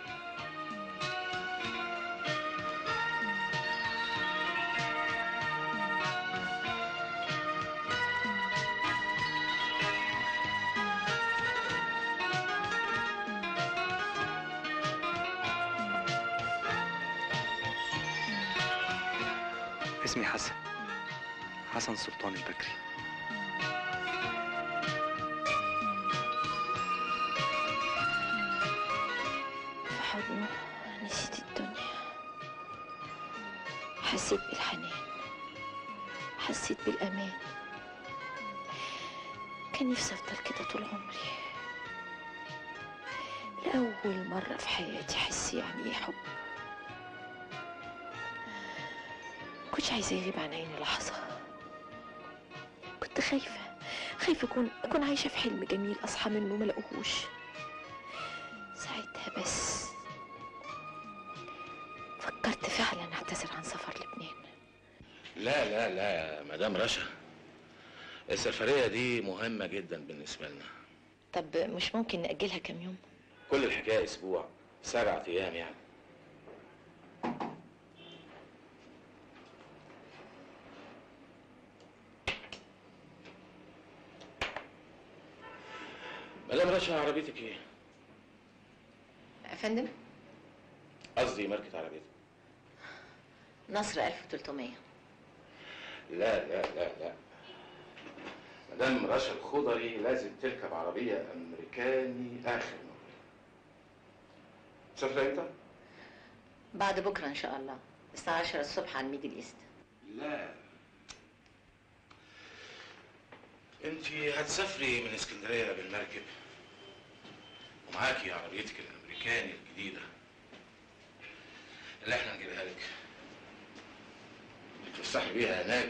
اسمي حسن حسن سلطان البكري في حضنه نسيت الدنيا حسيت بالحنان حسيت بالأمان كان نفسي أفضل كده طول عمري لأول مرة في حياتي أحس يعني إيه حب كنتش عايزة يغيب عن عيني لحظة كنت خايفة خايفة أكون أكون عايشة في حلم جميل أصحى منه ما لاقوهوش ساعتها بس فكرت فعلا أعتذر عن سفر لبنان لا لا لا يا مدام رشا السفرية دي مهمة جدا بالنسبة لنا طب مش ممكن نأجلها كام يوم كل الحكاية أسبوع سبعة أيام يعني مدام رشا عربيتك ايه؟ يا فندم قصدي ماركة عربيتك نصر 1300 لا لا لا لا مدام رشا الخضري لازم تركب عربية أمريكاني آخر نوع مسافرة إمتى؟ بعد بكرة إن شاء الله الساعة 10 الصبح على الميدل إيست لا انت هتسافري من اسكندريه بالمركب ومعاكي عربيتك الامريكاني الجديده اللي احنا نجيبها لك تفسحي بيها هناك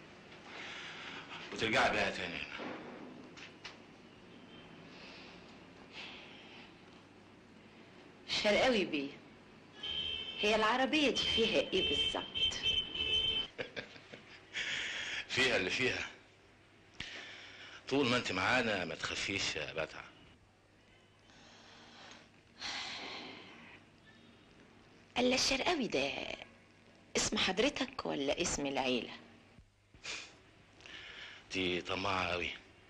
وترجعي بيها تاني هنا شرقاوي بيه هي العربية دي فيها إيه بالظبط؟ فيها اللي فيها طول ما انت معانا ما تخافيش يا بتعه ألا الشرقاوي ده اسم حضرتك ولا اسم العيلة؟ دي طماعه قوي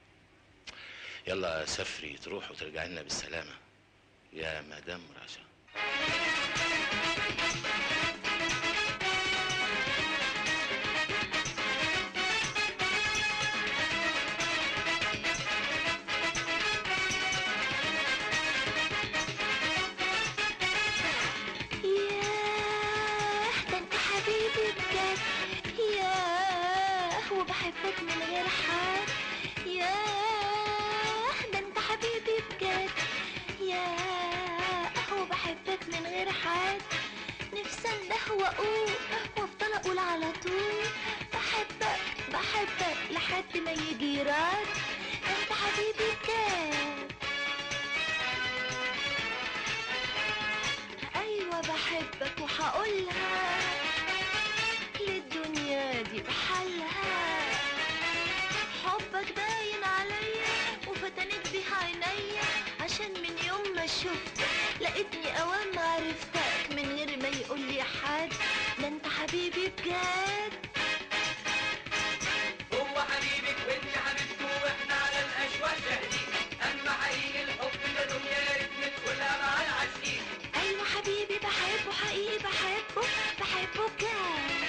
يلا سافري تروح وترجعي لنا بالسلامه يا مدام رشا ياه ده انت حبيبي بجد ياه وبحبك من غير حد ياه ده انت حبيبي بجد ياه وبحبك من غير حد نفسي انده واقول وافضل اقول على طول بحبك بحبك لحد ما يجي رد ده انت حبيبي بجد ايوه بحبك وهقولها للدنيا دي بحالها حبك باين عليا وفتنت بيه عينيا عشان من يوم ما شفتك لقيتني اوام عرفتك من غير ما يقول لي حد ده انت حبيبي بجد هو حبيبك وانت حبيبته واحنا على الاشواق شاهدين اما حقيقي الحب ده دنيا يا ريت ندخلها مع العاشقين ايوه حبيبي بحبه حقيقي بحبه بحبه بجد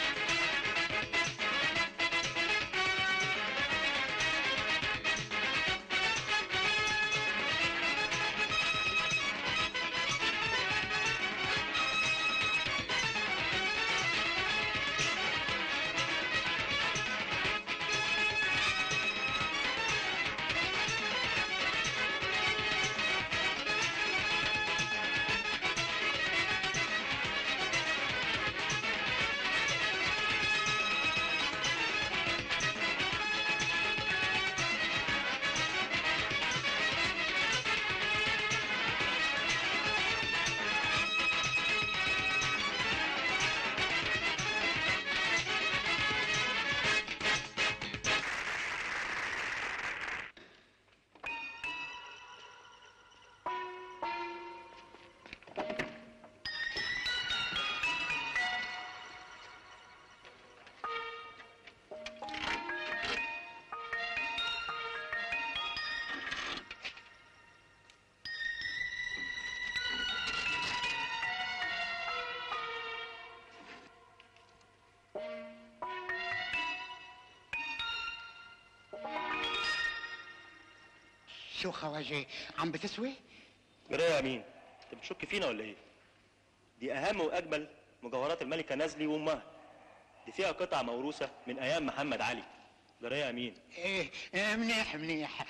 شو خواجه عم بتسوي جرايه يا مين انت بتشك فينا ولا ايه دي اهم واجمل مجوهرات الملكه نازلي وامها دي فيها قطع موروثه من ايام محمد علي جرايه يا مين ايه إيه، منيح منيح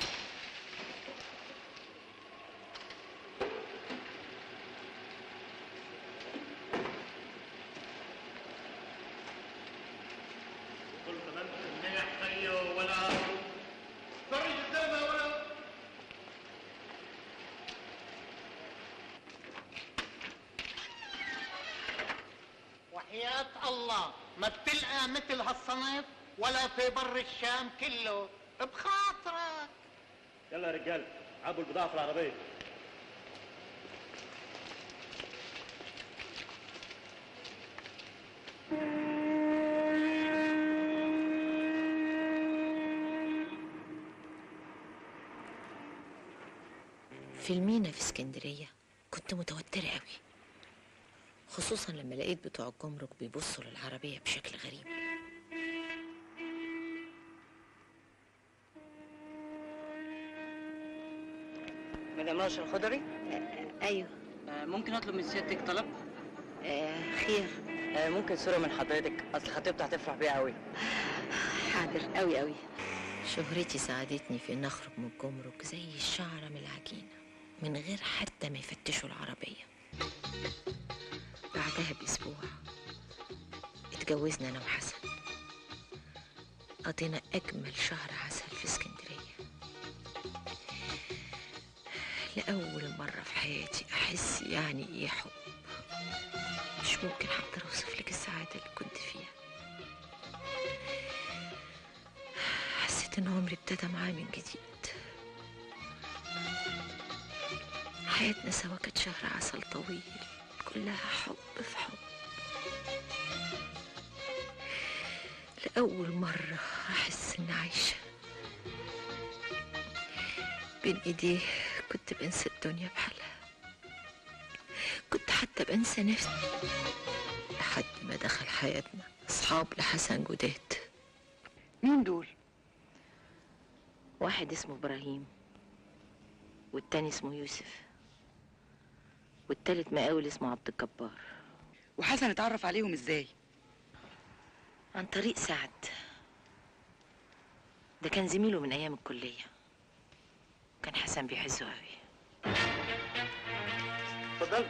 كله تمام منيح خيو ولا فرج قدامها ولا وحياة الله ما بتلقى مثل هالصنف ولا في بر الشام كله بخاطرك يلا يا رجاله عبوا البضاعه في العربيه في المينا في اسكندرية كنت متوترة قوي خصوصا لما لقيت بتوع الجمرك بيبصوا للعربية بشكل غريب مدام رشا الخضري ايوه ممكن اطلب من سيادتك طلب آه خير آه، ممكن صوره من حضرتك اصل خطيبتي هتفرح بيها قوي حاضر قوي قوي شهرتي ساعدتني في ان اخرج من الجمرك زي الشعرة من العجينة من غير حتى ما يفتشوا العربية بعدها بأسبوع اتجوزنا أنا وحسن قضينا أجمل شهر عسل في اسكندرية لأول مرة في حياتي أحس يعني إيه حب مش ممكن حتى أوصف لك السعادة اللي كنت فيها حسيت إن عمري ابتدى معاه من جديد حياتنا سوا كانت شهر عسل طويل كلها حب في حب لأول مرة أحس إني عايشة بين إيديه كنت بنسى الدنيا بحالها كنت حتى بنسى نفسي لحد ما دخل حياتنا أصحاب لحسن جداد مين دول؟ واحد اسمه إبراهيم والتاني اسمه يوسف والتالت مقاول اسمه عبد الجبار وحسن اتعرف عليهم ازاي؟ عن طريق سعد ده كان زميله من أيام الكلية كان حسن بيحزه قوي اتفضل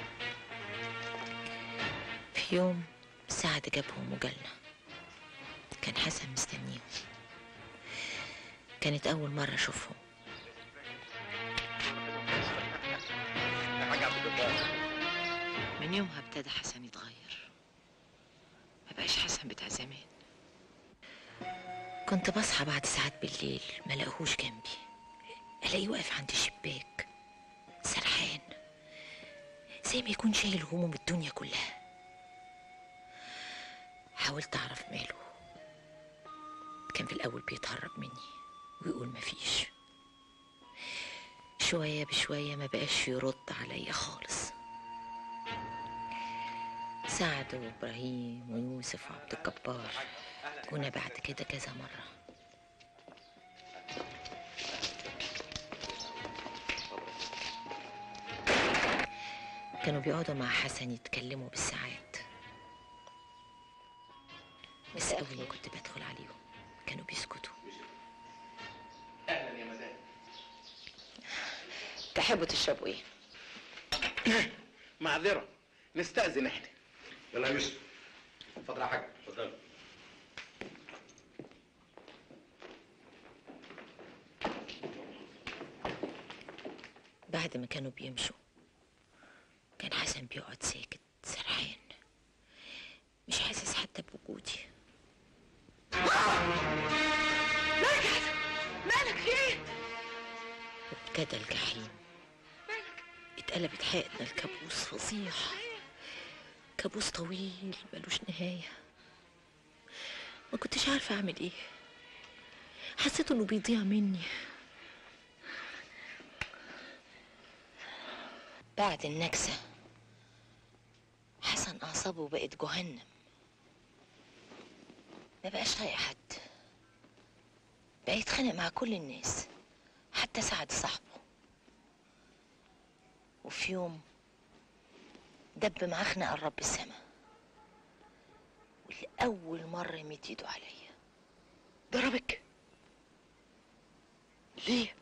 في يوم سعد جابهم وجالنا كان حسن مستنيهم كانت أول مرة أشوفهم حاجه عبد الجبار من يومها ابتدى حسن يتغير ما بقاش حسن بتاع زمان كنت بصحى بعد ساعات بالليل ما لاقيهوش جنبي الاقيه واقف عند الشباك سرحان زي ما يكون شايل هموم الدنيا كلها حاولت اعرف ماله كان في الاول بيتهرب مني ويقول مفيش شوية بشوية ما بقاش يرد عليا خالص سعد وإبراهيم ويوسف وعبد الجبار كنا بعد كده كذا مرة كانوا بيقعدوا مع حسن يتكلموا بالساعات بس أول ما كنت بدخل عليهم كانوا بيسكتوا اهلا يا مدام تحبوا تشربوا ايه؟ معذره نستاذن احنا يلا يا يوسف اتفضل يا حاج اتفضل بعد ما كانوا بيمشوا كان حسن بيقعد ساكت سرحان مش حاسس حتى بوجودي مالك يا حسن؟ مالك في ايه؟ ابتدى الجحيم اتقلبت حياتنا الكابوس فظيع كابوس طويل ملوش نهاية ما كنتش عارفة أعمل إيه حسيت إنه بيضيع مني بعد النكسة حسن أعصابه بقت جهنم ما بقاش طايق حد بقى يتخانق مع كل الناس حتى ده سعد صاحبه وفي يوم دب معاه خناقه لرب السما ولأول مرة يمد ايده عليا ضربك ليه؟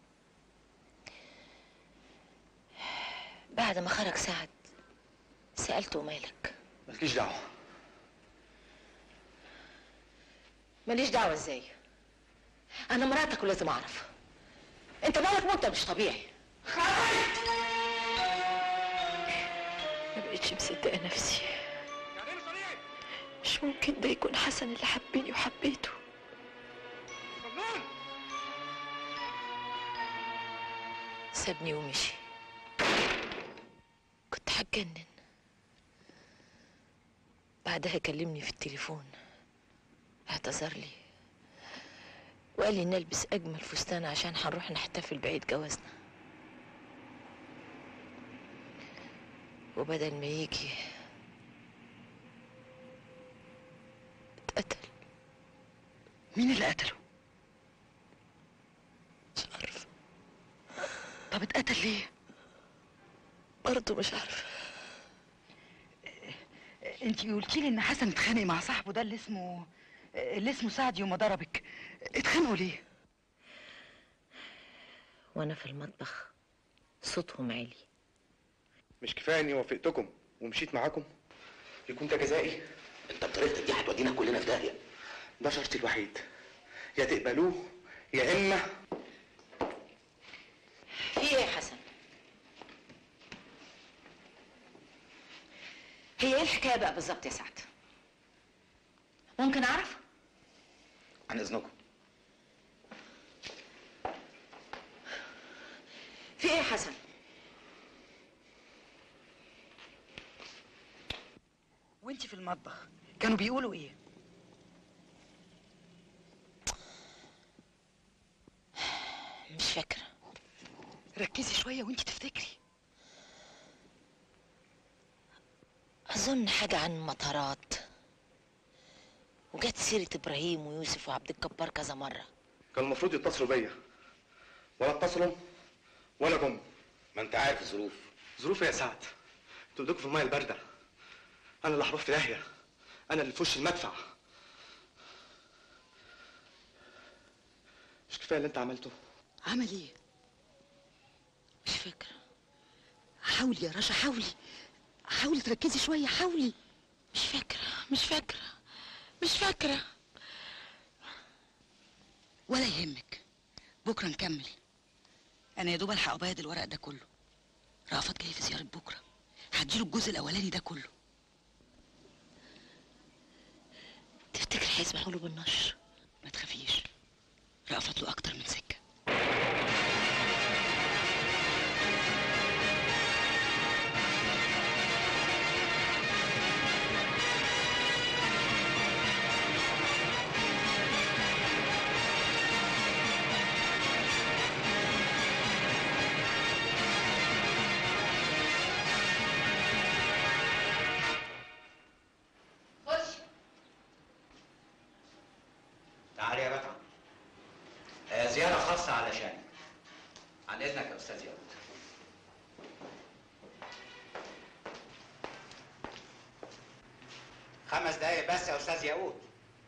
بعد ما خرج سعد سألته مالك مالكيش دعوه ماليش دعوه ازاي انا مراتك ولازم اعرف انت مالك مده مش طبيعي ما بقتش مصدقة نفسي مش ممكن ده يكون حسن اللي حبني وحبيته سابني ومشي كنت هتجنن بعدها كلمني في التليفون اعتذر لي وقال لي نلبس اجمل فستان عشان هنروح نحتفل بعيد جوازنا وبدل ما يجي اتقتل مين اللي قتله؟ مش عارفه طب اتقتل ليه؟ برضه مش عارفه انت قلتي لي ان حسن اتخانق مع صاحبه ده اللي اسمه اللي اسمه سعد يوم ما ضربك اتخانقوا ليه؟ وانا في المطبخ صوتهم عالي مش كفايه اني وافقتكم ومشيت معاكم يكون ده جزائي انت بطريقتك دي هتودينا كلنا في داهيه ده شرطي الوحيد يا تقبلوه يا اما في ايه يا حسن هي ايه الحكايه بقى بالظبط يا سعد ممكن اعرف عن اذنكم في ايه يا حسن وانت في المطبخ كانوا بيقولوا ايه؟ مش فاكره ركزي شويه وانت تفتكري اظن حاجه عن مطارات وجت سيره ابراهيم ويوسف وعبد الجبار كذا مره كان المفروض يتصلوا بيا ولا اتصلوا ولا جم ما انت عارف الظروف ظروف إيه يا سعد انتوا ايديكم في الميه البارده انا اللي هروح في داهيه انا اللي في وش المدفع مش كفايه اللي انت عملته عمل ايه؟ مش فاكره حاولي يا رشا حاولي حاولي تركزي شويه حاولي مش فاكره مش فاكره مش فاكره ولا يهمك بكره نكمل انا يا دوب الحق ابيض الورق ده كله رأفت جاي في زياره بكره هديله الجزء الاولاني ده كله تفتكر هيسمحوا له بالنشر ما تخافيش رأفت له اكتر من سكه خش تعالي يا بطل آه، زيارة خاصة علشانك عن إذنك يا أستاذ ياقوت خمس دقايق بس يا أستاذ ياقوت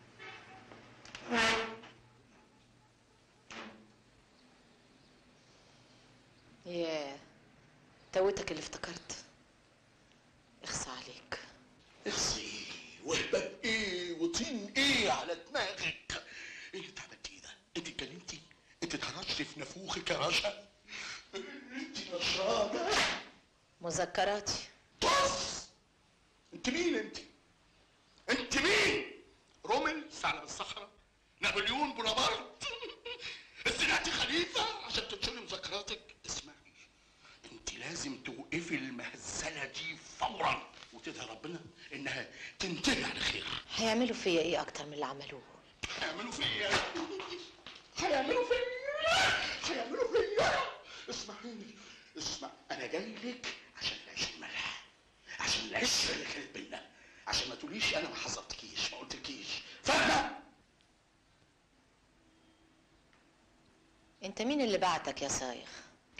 ياه توتك اللي افتكرت اخصى عليك اخسي وهباب ايه وطين ايه على دماغك ايه اللي انت عملتيه ده انت اتكلمتي انت اتهرشتي في نافوخك يا رشا انت نشرانه مذكراتي بص انت مين انت انت مين رومل ثعلب الصحراء نابليون بونابرت استنعتي خليفه عشان تنشري مذكراتك اسمعي انت لازم توقفي المهزله دي فورا وتدعي ربنا انها تنتهي على خير هيعملوا فيا ايه اكتر من اللي عملوه هيعملوا فيا هيعملوا فيا هيعملوا فيا اسمعيني اسمع انا جاي لك عشان العيش الملح عشان العشره اللي كانت بينا عشان ما تقوليش انا ما حذرتكيش ما قلتلكيش فاهمه انت انت مين اللي بعتك يا صايغ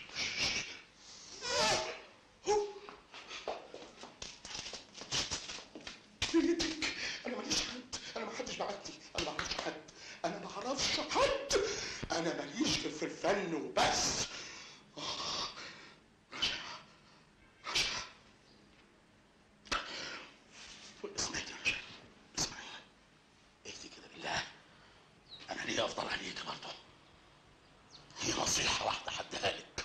بيتك انا ماليش حد انا ما حدش بعتني انا ما اعرفش حد انا ما اعرفش حد انا ماليش غير في الفن وبس آه. رشا رشا اسمعي يا رشا اسمعي اهدي كده بالله انا ليه افضل عليك برضه هي نصيحه واحده حدها لك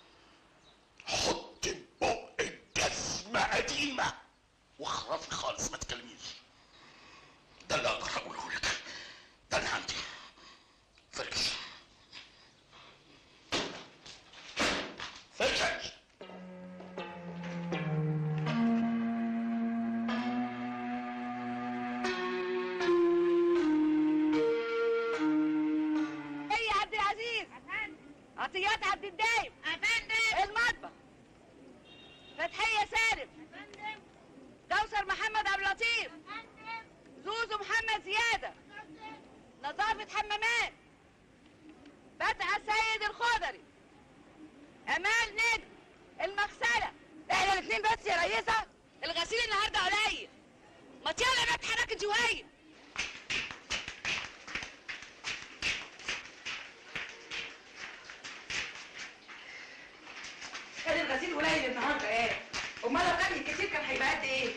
حط بق الجزمه قديمه واخرفي خالص ما تكلميش ده اللي اقدر اقوله لك ده اللي عندي فركش فركش ايه يا عبد العزيز عطيات عبد الدايم افندم المطبخ فتحية سالم دوسر محمد عبد اللطيف زوزو محمد زيادة نظافة حمامات فتح السيد الخضري امال نجم المغسلة احنا الاثنين بس يا ريسة الغسيل النهارده قليل ما يلا بقى اتحركي شوية كان الغسيل قليل النهارده ايه امال لو كان كتير كان هيبقى قد ايه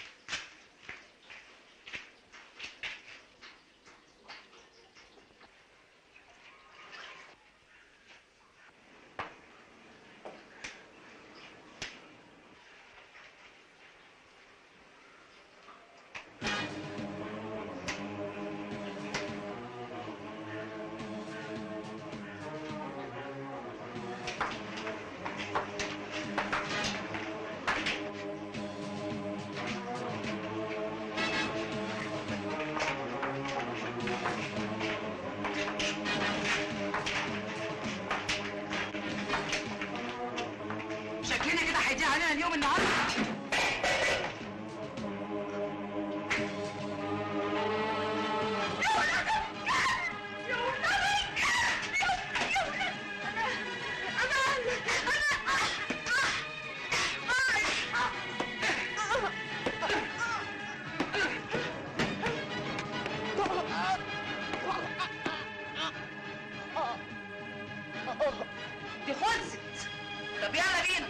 شكلنا كده هيضيع علينا اليوم النهارده دي خلصت طب يلا بينا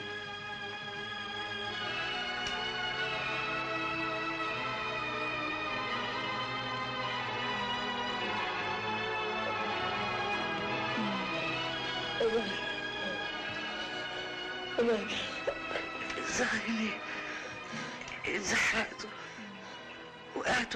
زعلي اتزحلقت وقعت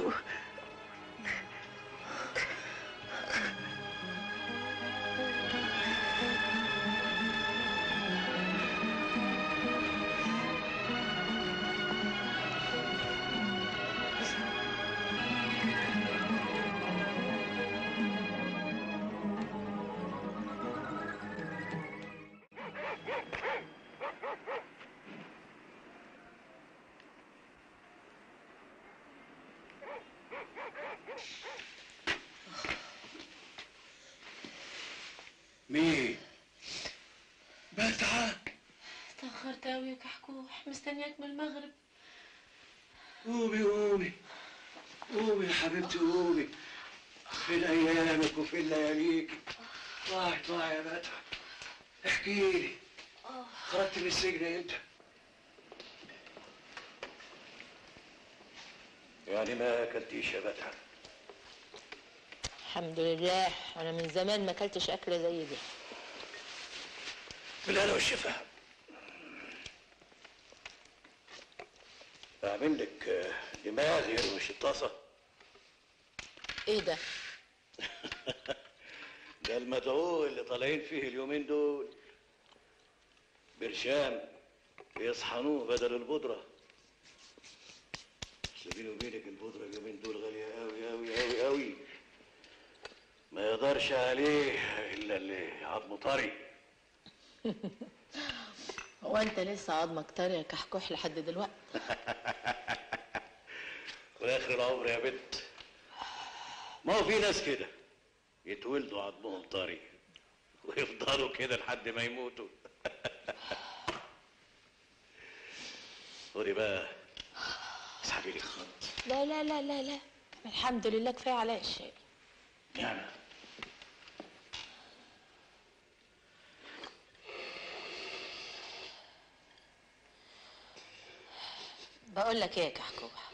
مين؟ بتعب اتأخرت أوي يا كحكوح مستنياك من المغرب قومي قومي قومي يا حبيبتي قومي فين ايامك وفين لياليك طلعي طلعي يا بتعب احكي لي خرجت من السجن امتى؟ يعني ما اكلتيش يا بتعب الحمد لله انا من زمان ما اكلتش اكله زي دي بالهنا والشفا اعمل لك آه، دماغ يروش الطاسه ايه ده ده المدعو اللي طالعين فيه اليومين دول برشام بيصحنوه بدل البودرة بس بيني وبينك البودرة اليومين دول غالية أوي أوي أوي أوي ما يقدرش عليه إلا اللي عظمه طري هو انت لسه عظمك طري يا كحكوح لحد دلوقتي وآخر العمر يا بنت ما هو في ناس كده يتولدوا عظمهم طري ويفضلوا كده لحد ما يموتوا خدي بقى اسحبي لي خط لا لا لا لا لا الحمد لله كفايه عليا الشيء يعني بقول لك ايه يا كحكوح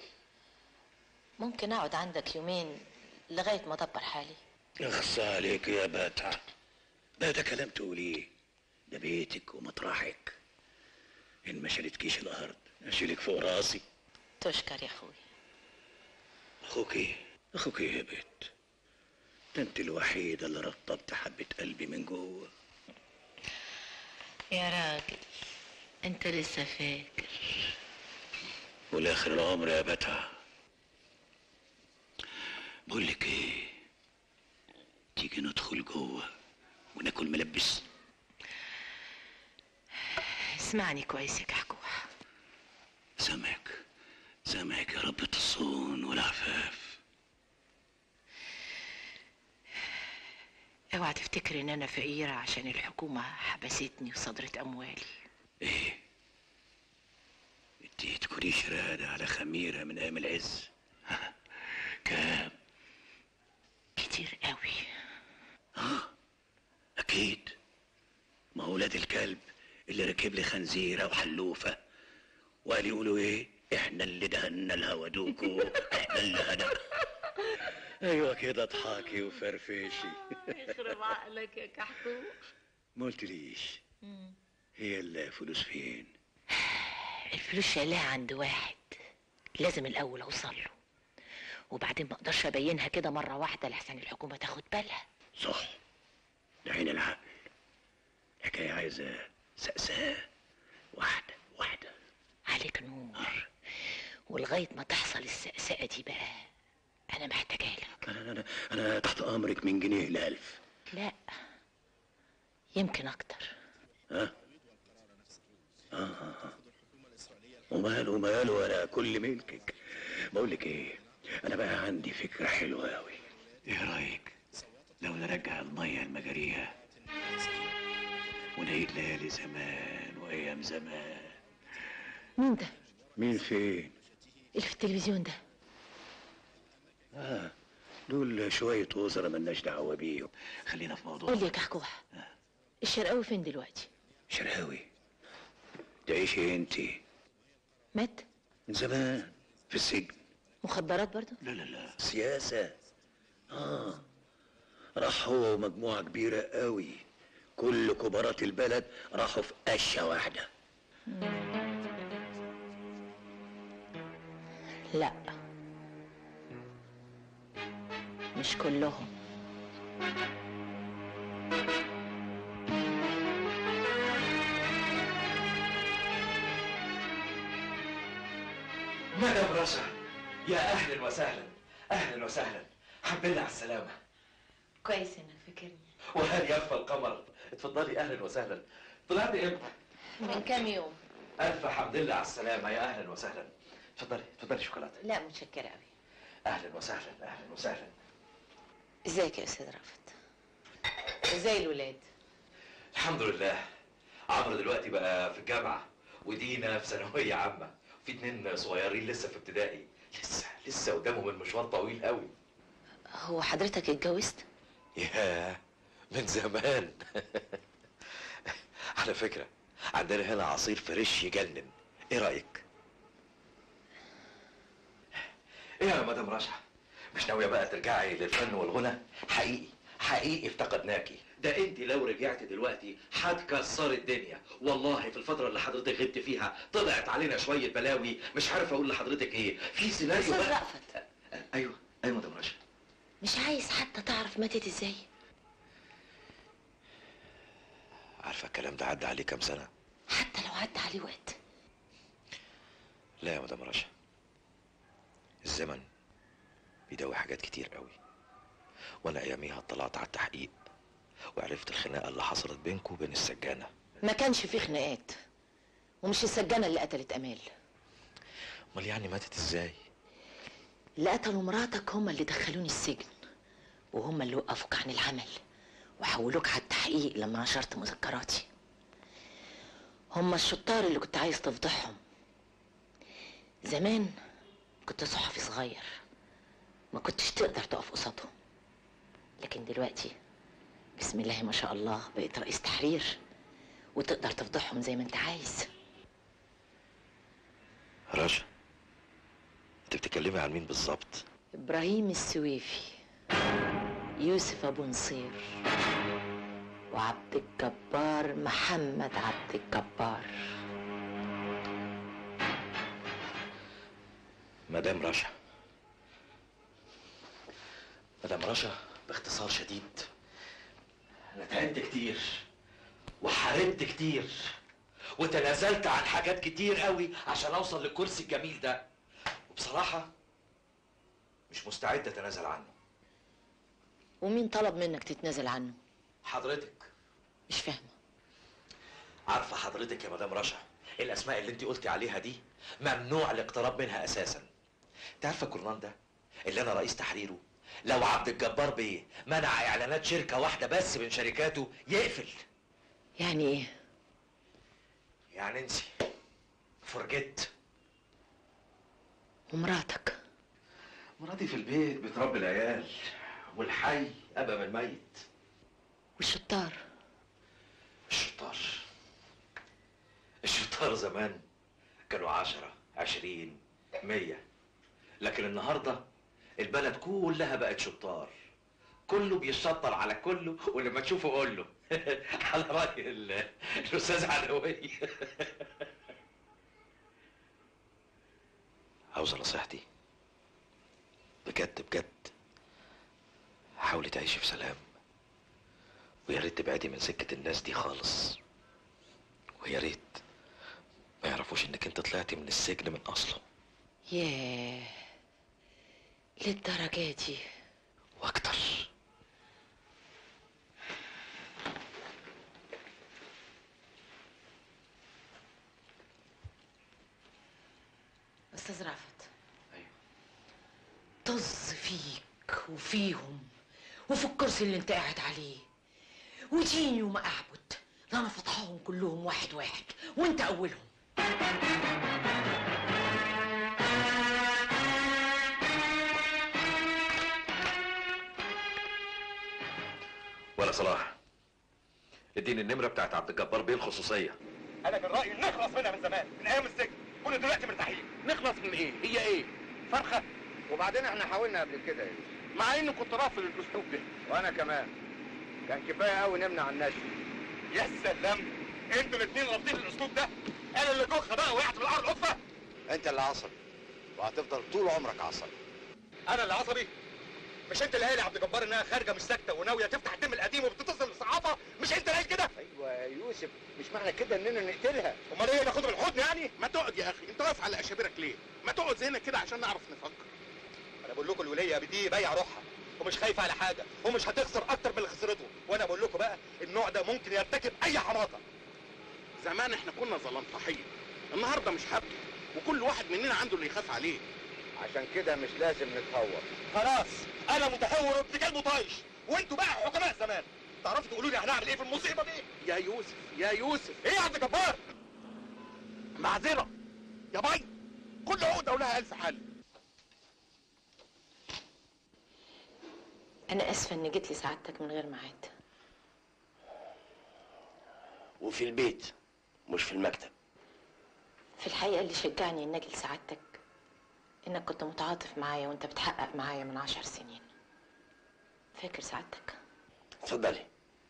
ممكن اقعد عندك يومين لغايه ما ادبر حالي اخصى عليك يا باتع ده ده كلام تقوليه ده بيتك ومطرحك ان ما شالتكيش الارض اشيلك فوق راسي تشكر يا اخوي اخوك ايه اخوك ايه يا بت ده انت الوحيده اللي رطبت حبه قلبي من جوه يا راجل انت لسه فاكر والاخر العمر يا بتع بقول لك ايه تيجي ندخل جوه وناكل ملبس اسمعني كويس يا كحكوح سامعك سامعك يا ربة الصون والعفاف اوعى تفتكر ان انا فقيرة عشان الحكومة حبستني وصدرت اموالي ايه انتي تكوني شرادة على خميرة من ايام العز كام كتير قوي اه اكيد ما هو ولاد الكلب اللي ركب لي خنزيرة وحلوفة وقال يقولوا ايه احنا اللي دهنا الهوا دوكو احنا اللي هنا ايوه كده اضحكي وفرفشي يخرب عقلك يا كحكوح ما قلتليش هي الفلوس فين الفلوس شايلاها عند واحد لازم الاول اوصل له وبعدين ما اقدرش ابينها كده مره واحده لحسن الحكومه تاخد بالها صح ده عين العقل الحكاية عايزة سأساء واحدة واحدة عليك نور ولغايه ما تحصل السقسقه دي بقى انا محتاجه لك أنا, أنا, أنا تحت أمرك من جنيه لألف لا يمكن اكتر ها؟ آه آه آه. وماله وماله أنا كل ملكك بقول لك إيه أنا بقى عندي فكرة حلوة أوي إيه رأيك لو نرجع المية المجاريها ونعيد ليالي زمان وأيام زمان مين ده مين فين؟ اللي في التلفزيون ده آه دول شوية وزراء ملناش دعوة بيهم خلينا في موضوع قول لي يا كحكوح الشرقاوي فين دلوقتي شرقاوي تعيشي انتي مات من زمان في السجن مخدرات برضو لا لا لا سياسة اه راح هو ومجموعة كبيرة قوي كل كبارات البلد راحوا في قشة واحدة لا مش كلهم مدام رشا يا اهلا وسهلا اهلا وسهلا الحمد لله على السلامه كويس انك فاكرني وهل يخفى القمر اتفضلي اهلا وسهلا طلعت امتى من كام يوم الف حمد لله على السلامه يا اهلا وسهلا اتفضلي اتفضلي شوكولاته لا متشكرة قوي اهلا وسهلا اهلا وسهلا ازيك يا استاذ رافت ازاي الولاد الحمد لله عمرو دلوقتي بقى في الجامعه ودينا في ثانويه عامه في اتنين صغيرين لسه في ابتدائي لسه لسه قدامهم المشوار طويل قوي هو حضرتك اتجوزت ياه من زمان على فكرة عندنا هنا عصير فريش يجنن ايه رأيك؟ ايه يا مدام رشا مش ناوية بقى ترجعي للفن والغنى حقيقي حقيقي افتقدناكي ده انت لو رجعت دلوقتي هتكسري الدنيا والله في الفترة اللي حضرتك غبت فيها طلعت علينا شوية بلاوي مش عارف اقول لحضرتك ايه في سيناريو استاذ بقى رأفت ايوه ايوه مدام رشا مش عايز حتى تعرف ماتت ازاي عارفة الكلام ده عدى عليه كام سنة؟ حتى لو عدى عليه وقت لا يا مدام رشا الزمن بيداوي حاجات كتير قوي وانا اياميها اطلعت على التحقيق وعرفت الخناقه اللي حصلت بينكم وبين السجانه ما كانش فيه خناقات ومش السجانة اللي قتلت امال امال يعني ماتت ازاي اللي قتلوا مراتك هم اللي دخلوني السجن وهم اللي وقفوك عن العمل وحولوك على التحقيق لما نشرت مذكراتي هم الشطار اللي كنت عايز تفضحهم زمان كنت صحفي صغير ما كنتش تقدر تقف قصادهم لكن دلوقتي بسم الله ما شاء الله بقيت رئيس تحرير وتقدر تفضحهم زي ما انت عايز رشا انت بتتكلمي عن مين بالظبط ابراهيم السويفي يوسف ابو نصير وعبد الجبار محمد عبد الجبار مدام رشا مدام رشا باختصار شديد انا تعبت كتير وحاربت كتير وتنازلت عن حاجات كتير قوي عشان اوصل للكرسي الجميل ده وبصراحة مش مستعد اتنازل عنه ومين طلب منك تتنازل عنه حضرتك مش فاهمه عارفة حضرتك يا مدام رشا الأسماء اللي أنت قلتي عليها دي ممنوع الاقتراب منها أساسا. أنت عارفة الجورنال ده اللي أنا رئيس تحريره لو عبد الجبار بيه منع إعلانات شركة واحدة بس من شركاته يقفل. يعني ايه يعني انسي فرجت ومراتك مراتي في البيت بتربي العيال والحي أبقى من الميت. والشطار الشطار الشطار زمان كانوا عشرة عشرين مية لكن النهاردة البلد كلها بقت شطار كله بيشطر على كله ولما تشوفه قول له على رأي ال- الأستاذ علوي عاوزة نصيحتي بجد بجد حاولي تعيشي في سلام ويا ريت تبعدي من سكة الناس دي خالص ويا ريت ما يعرفوش انك انت طلعتي من السجن من اصله ياه للدرجة دي واكتر استاذ رافت طز فيك وفيهم وفي الكرسي اللي انت قاعد عليه وديني وما اعبد لا انا فضحهم كلهم واحد واحد وانت اولهم ولا صلاح اديني النمرة بتاعت عبد الجبار بيه الخصوصية انا كان رايي نخلص منها من زمان من ايام السجن كنا دلوقتي مرتاحين نخلص من ايه هي ايه فرخه وبعدين احنا حاولنا قبل كده ايه مع اني كنت رافض الاسلوب ده وانا كمان كان كفايه قوي نمنع النشر يا سلام انتوا الاثنين رافضين الاسلوب ده انا اللي جوخه بقى وقعت في الارض قفه انت اللي عصبي وهتفضل طول عمرك عصبي انا اللي عصبي مش انت اللي قايل يا عبد الجبار انها خارجه مش ساكته وناويه تفتح الدم القديم وبتتصل بالصحافه مش انت اللي قايل كده ايوه يا يوسف مش معنى كده اننا نقتلها امال ايه ناخدها بالحضن يعني ما تقعد يا اخي انت واقف على اشابرك ليه ما تقعد زينا كده عشان نعرف نفكر انا بقول لكم الوليه دي بايعه روحها ومش خايفه على حاجه ومش هتخسر اكتر من اللي خسرته وانا بقول لكم بقى النوع ده ممكن يرتكب اي حماقه زمان احنا كنا ظلمطحين النهارده مش هبل وكل واحد مننا عنده اللي يخاف عليه عشان كده مش لازم نتهور خلاص انا متهور وابن كلب طايش وانتوا بقى حكماء زمان تعرفوا تقولوا لي هنعمل ايه في المصيبه دي يا يوسف يا يوسف ايه يا عبد الجبار معذره يا باي كل عقده ولها الف حل انا اسفه اني جيت لسعادتك من غير ميعاد وفي البيت مش في المكتب في الحقيقه اللي شجعني اني اجي لسعادتك انك كنت متعاطف معايا وانت بتحقق معايا من عشر سنين فاكر سعادتك اتفضلي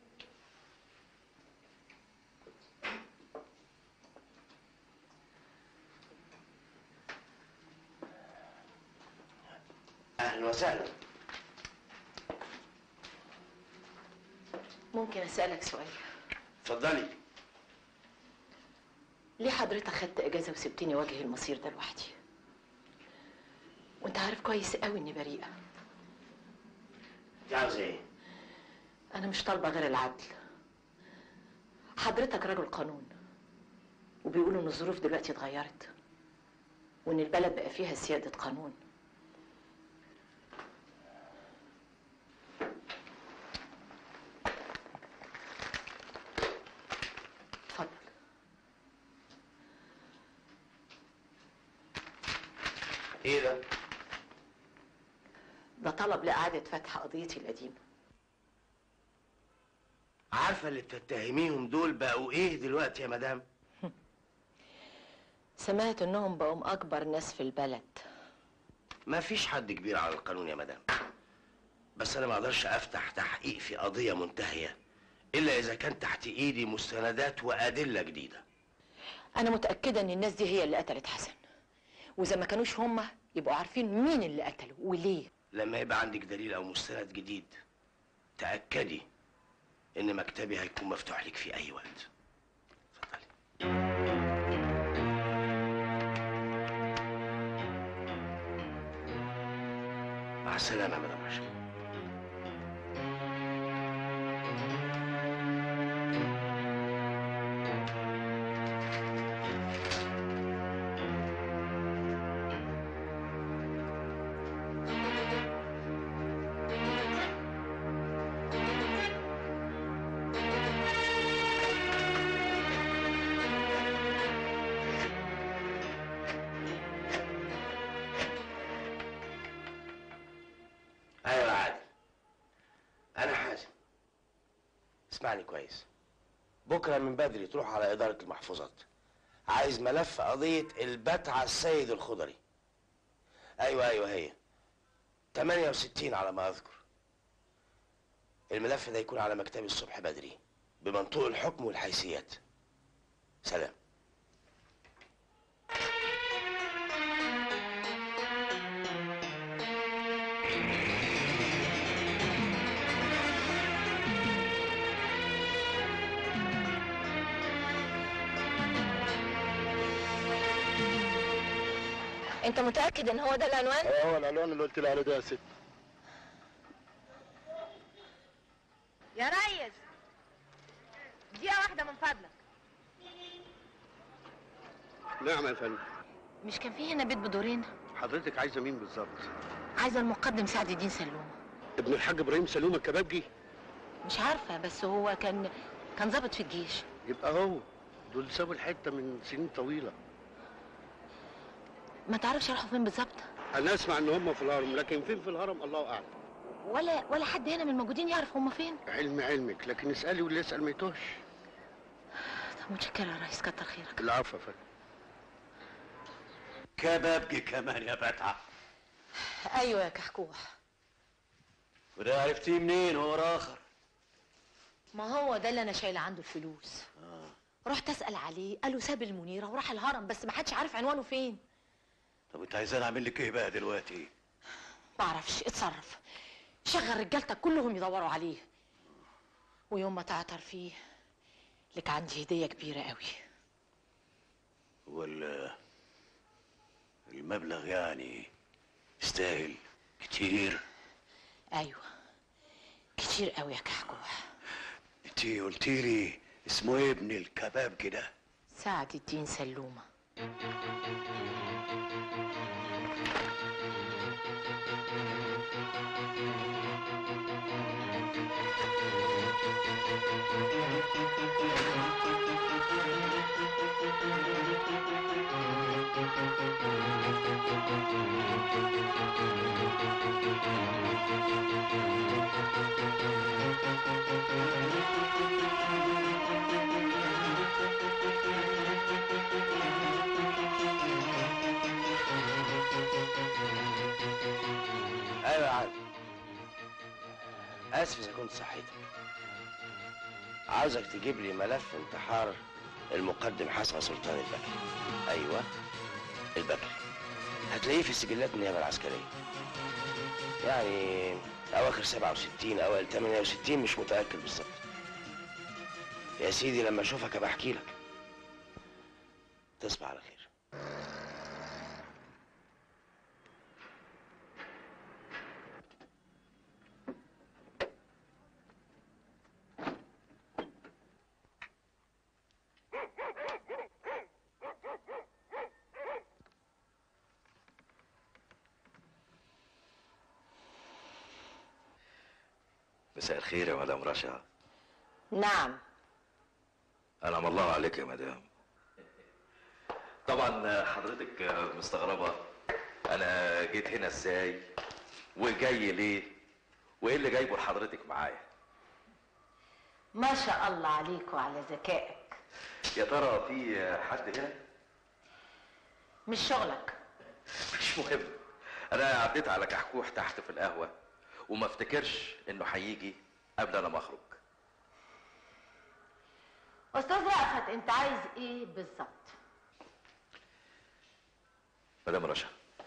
اهلا وسهلا ممكن اسالك سؤال اتفضلي ليه حضرتك خدت اجازه وسبتني واجه المصير ده لوحدي وانت عارف كويس قوي اني بريئه انت عاوزه ايه انا مش طالبه غير العدل حضرتك رجل قانون وبيقولوا ان الظروف دلوقتي اتغيرت وان البلد بقى فيها سياده قانون ايه ده؟ ده طلب لإعادة فتح قضيتي القديمة عارفه اللي بتتهميهم دول بقوا ايه دلوقتي يا مدام؟ سمعت انهم بقوا اكبر ناس في البلد ما فيش حد كبير على القانون يا مدام بس انا ما اقدرش افتح تحقيق في قضيه منتهيه الا اذا كان تحت ايدي مستندات وادله جديده انا متاكده ان الناس دي هي اللي قتلت حسن واذا ما كانوش هما يبقوا عارفين مين اللي قتله وليه لما يبقى عندك دليل او مستند جديد تاكدي ان مكتبي هيكون مفتوح لك في اي وقت اتفضلي مع السلامه يا مدام رشا ايوه يا عادل انا حازم اسمعني كويس بكره من بدري تروح على اداره المحفوظات عايز ملف قضيه البتعه السيد الخضري ايوه ايوه هي 68 على ما اذكر الملف ده يكون على مكتبي الصبح بدري بمنطوق الحكم والحيثيات سلام انت متاكد ان هو ده العنوان اه هو العنوان اللي قلت لي عليه ده يا ست يا ريس دقيقة واحدة من فضلك نعم يا فندم مش كان في هنا بيت بدورين حضرتك عايزه مين بالظبط عايزه المقدم سعد الدين سلوم ابن الحاج ابراهيم سلوم الكبابجي مش عارفه بس هو كان كان ضابط في الجيش يبقى هو دول سابوا الحته من سنين طويله ما تعرفش راحوا فين بالظبط انا اسمع ان هم في الهرم لكن فين في الهرم الله اعلم ولا ولا حد هنا من الموجودين يعرف هم فين علم علمك لكن اسالي واللي يسال ما يتوهش طب متشكره يا ريس كتر خيرك العفو يا فندم كبابجي كمان يا فتحة ايوه يا كحكوح وده عرفتيه منين هو اخر ما هو ده اللي انا شايله عنده الفلوس رحت اسال عليه قالوا ساب المنيره وراح الهرم بس ما حدش عارف عنوانه فين طب انت عايزاني اعمل لك ايه بقى دلوقتي ما اعرفش اتصرف شغل رجالتك كلهم يدوروا عليه ويوم ما تعثر فيه لك عندي هديه كبيره قوي وال المبلغ يعني يستاهل كتير ايوه كتير قوي يا كحكوح انت قلتي لي اسمه ايه ابن الكبابجي ده سعد الدين سلومه ايوه يا عادل اسف اذا كنت صحيتك عاوزك تجيب لي ملف انتحار المقدم حسن سلطان البكري ايوه البكري هتلاقيه في سجلات النيابه العسكريه يعني اواخر 67 اوائل 68 مش متاكد بالظبط يا سيدي لما اشوفك ابقى احكي لك تصبح على خير مساء الخير يا مدام رشا نعم انعم الله عليك يا مدام طبعا حضرتك مستغربه انا جيت هنا ازاي وجاي ليه وايه اللي جايبه لحضرتك معايا ما شاء الله عليك وعلى ذكائك يا ترى في حد هنا مش شغلك مش مهم انا عديت على كحكوح تحت في القهوه وما افتكرش انه هيجي قبل انا ما اخرج استاذ رأفت انت عايز ايه بالظبط مدام رشا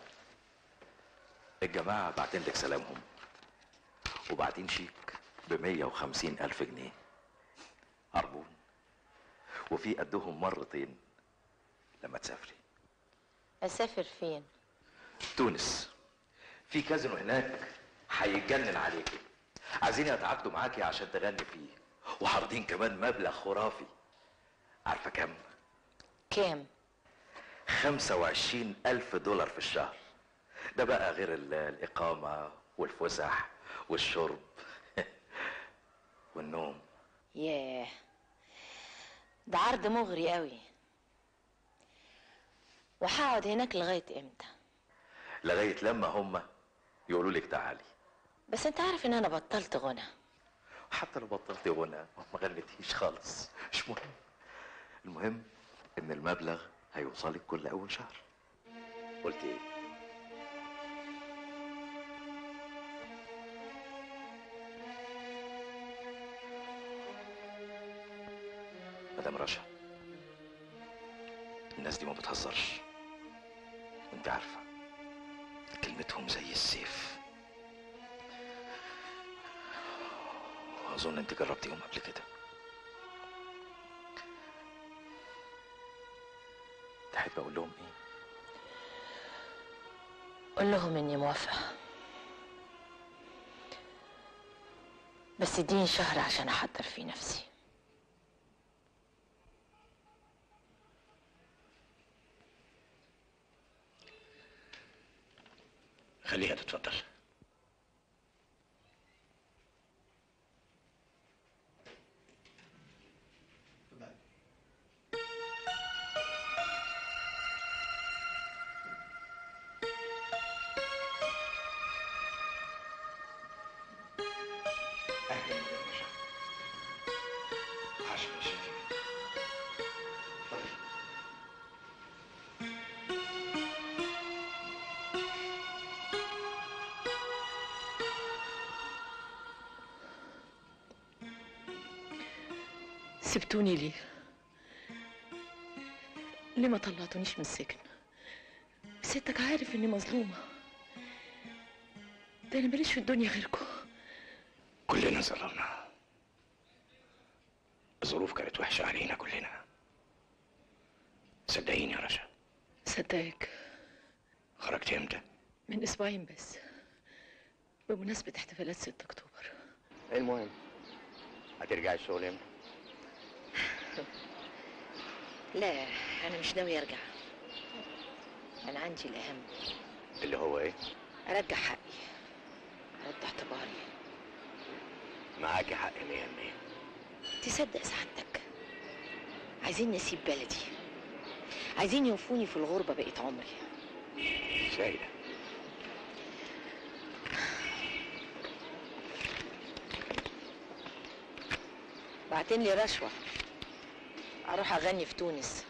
الجماعة باعتين لك سلامهم وبعتين شيك ب 150 ألف جنيه عربون وفي قدهم مرتين لما تسافري اسافر فين تونس في كازينو هناك هيتجنن عليكي عايزين يتعاقدوا معاكي عشان تغني فيه وعارضين كمان مبلغ خرافي عارفة كام؟ كام 25 ألف دولار في الشهر ده بقى غير ال- الإقامة والفسح والشرب والنوم ياه ده عرض مغري قوي وهقعد هناك لغايه امتى لغاية لما هم يقولوا لك تعالي بس انت عارف ان انا بطلت غنى حتى لو بطلت غنى ما غنيتيش خالص مش مهم المهم ان المبلغ هيوصلك كل اول شهر قلت ايه مدام رشا الناس دي ما بتهزرش انت عارفه كلمتهم زي السيف واظن انت جربتيهم قبل كده تحب اقول لهم ايه قول لهم اني موافقه بس اديني شهر عشان احضر فيه نفسي خليها تتفضل اهلا يا باشا عاش يا شيخ سبتوني ليه ليه ما طلعتونيش من السجن ستك عارف اني مظلومة ده انا ماليش في الدنيا غيركم كلنا ظلمنا الظروف كانت وحشة علينا كلنا صدقيني يا رشا صدقك خرجت امتى؟ من اسبوعين بس بمناسبة احتفالات 6 اكتوبر المهم هترجعي الشغل امتى؟ لا انا مش ناوي ارجع انا عندي الاهم اللي هو ايه؟ ارجع حقي ارد اعتباري معاكي حق مية المية تصدق سعادتك عايزين نسيب بلدي عايزين يوفوني في الغربة بقيت عمري سايدة بعتين لي رشوة اروح اغني في تونس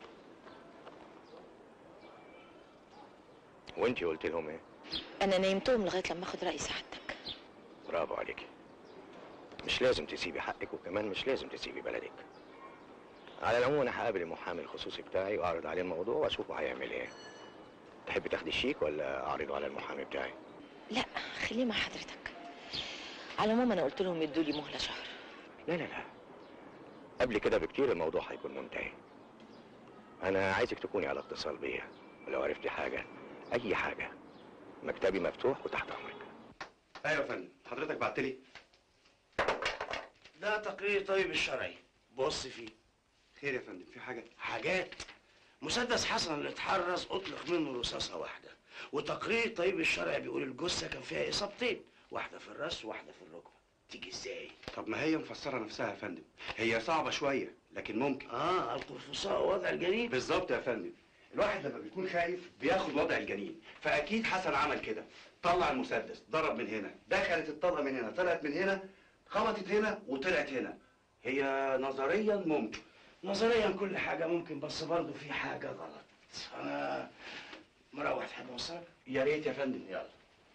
وانتي قلت لهم ايه؟ انا نيمتهم لغاية لما اخد رأي سعادتك برافو عليكي مش لازم تسيبي حقك وكمان مش لازم تسيبي بلدك على العموم انا هقابل المحامي الخصوصي بتاعي واعرض عليه الموضوع واشوفه هيعمل ايه تحبي تاخدي الشيك ولا اعرضه على المحامي بتاعي لا خليه مع حضرتك على العموم انا قلت لهم يدوا لي مهلة شهر لا لا لا قبل كده بكتير الموضوع هيكون منتهي انا عايزك تكوني على اتصال بيا ولو عرفتي حاجه اي حاجه مكتبي مفتوح وتحت امرك ايوه يا فندم حضرتك بعت لي ده تقرير طبيب الشرعي بص فيه خير يا فندم في حاجه حاجات مسدس حسن اللي اتحرز اطلق منه رصاصه واحده وتقرير الطبيب الشرعي بيقول الجثه كان فيها اصابتين واحده في الراس وواحده في الركبه تيجي ازاي طب ما هي مفسره نفسها يا فندم هي صعبه شويه لكن ممكن اه القرفصاء ووضع الجنين بالظبط يا فندم الواحد لما بيكون خايف بياخد وضع الجنين فاكيد حسن عمل كده طلع المسدس ضرب من هنا دخلت الطلقه من هنا طلعت من هنا خبطت هنا وطلعت هنا هي نظريا ممكن نظريا كل حاجة ممكن بس برضه في حاجة غلط أنا مروح تحب أوصلك؟ يا ريت يا فندم يلا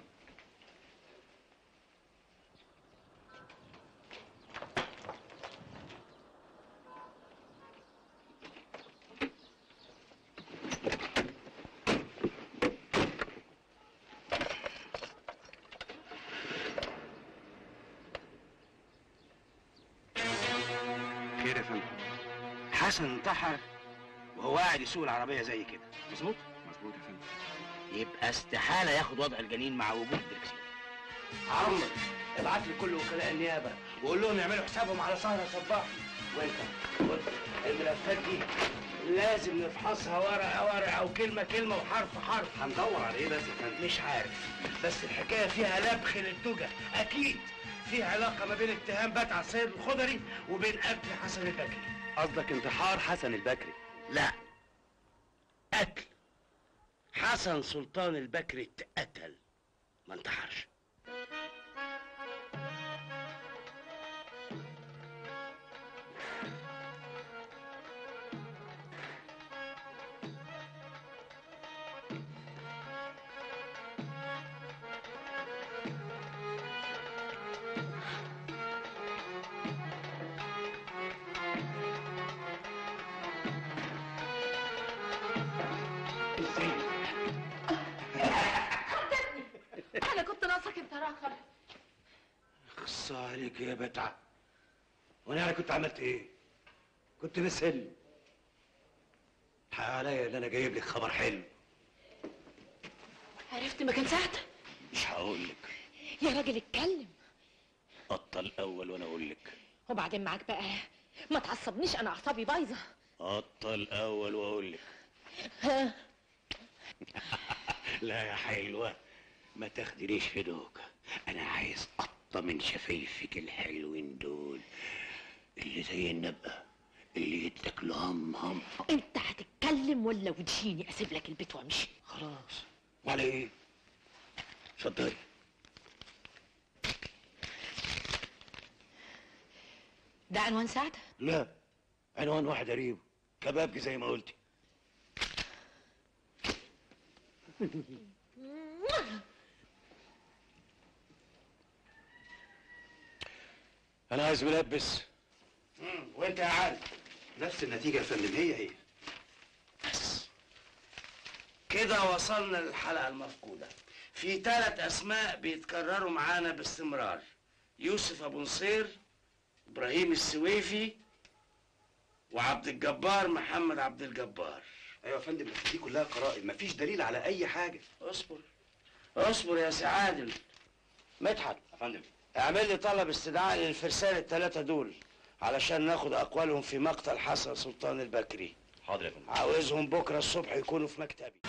خير يا فندم حسن انتحر وهو قاعد يسوق العربية زي كده مظبوط؟ مظبوط يا فندم يبقى استحالة ياخد وضع الجنين مع وجود دركسيون عمرو ابعت لي كل وكلاء النيابة وقول لهم يعملوا حسابهم على سهرة صباحي وانت خد الملفات دي لازم نفحصها ورقة ورقة وكلمة كلمة وحرف حرف هندور على ايه بس يا فندم مش عارف بس الحكاية فيها لبخ للتوجة أكيد في علاقة ما بين اتهام بتع السيد الخضري وبين قتل حسن البكري قصدك انتحار حسن البكري لا قتل حسن سلطان البكري اتقتل ما انتحرش انا كنت ناقصك انت راخر خص عليك يا بتعة وانا يعني كنت عملت ايه كنت مسل الحق عليا ان انا جايب لك خبر حلو عرفت مكان ساعتها مش هقول لك يا راجل اتكلم بطل اول وانا اقول لك وبعدين معاك بقى ما تعصبنيش انا اعصابي بايظه بطل اول واقول لك ها لا يا حلوة ما تاخدنيش في دوكة انا عايز قطة من شفايفك الحلوين دول اللي زي النبقة اللي يتاكلوا هم هم انت هتتكلم ولا وتجيني اسيب لك البيت وامشي خلاص وعلى ايه اتفضلي ده عنوان سعد لا عنوان واحد قريب كبابجي زي ما قلتي انا عايز ملبس وانت يا علي نفس النتيجه يا فندم هي هي بس كده وصلنا للحلقة المفقودة في ثلاث أسماء بيتكرروا معانا باستمرار يوسف أبو نصير إبراهيم السويفي وعبد الجبار محمد عبد الجبار ايوه يا فندم بس دي كلها قرائن مفيش دليل على اي حاجه اصبر اصبر يا سي عادل مدحت يا فندم اعمل لي طلب استدعاء للفرسان الثلاثة دول علشان ناخد أقوالهم في مقتل حسن سلطان البكري حاضر يا فندم عاوزهم بكرة الصبح يكونوا في مكتبي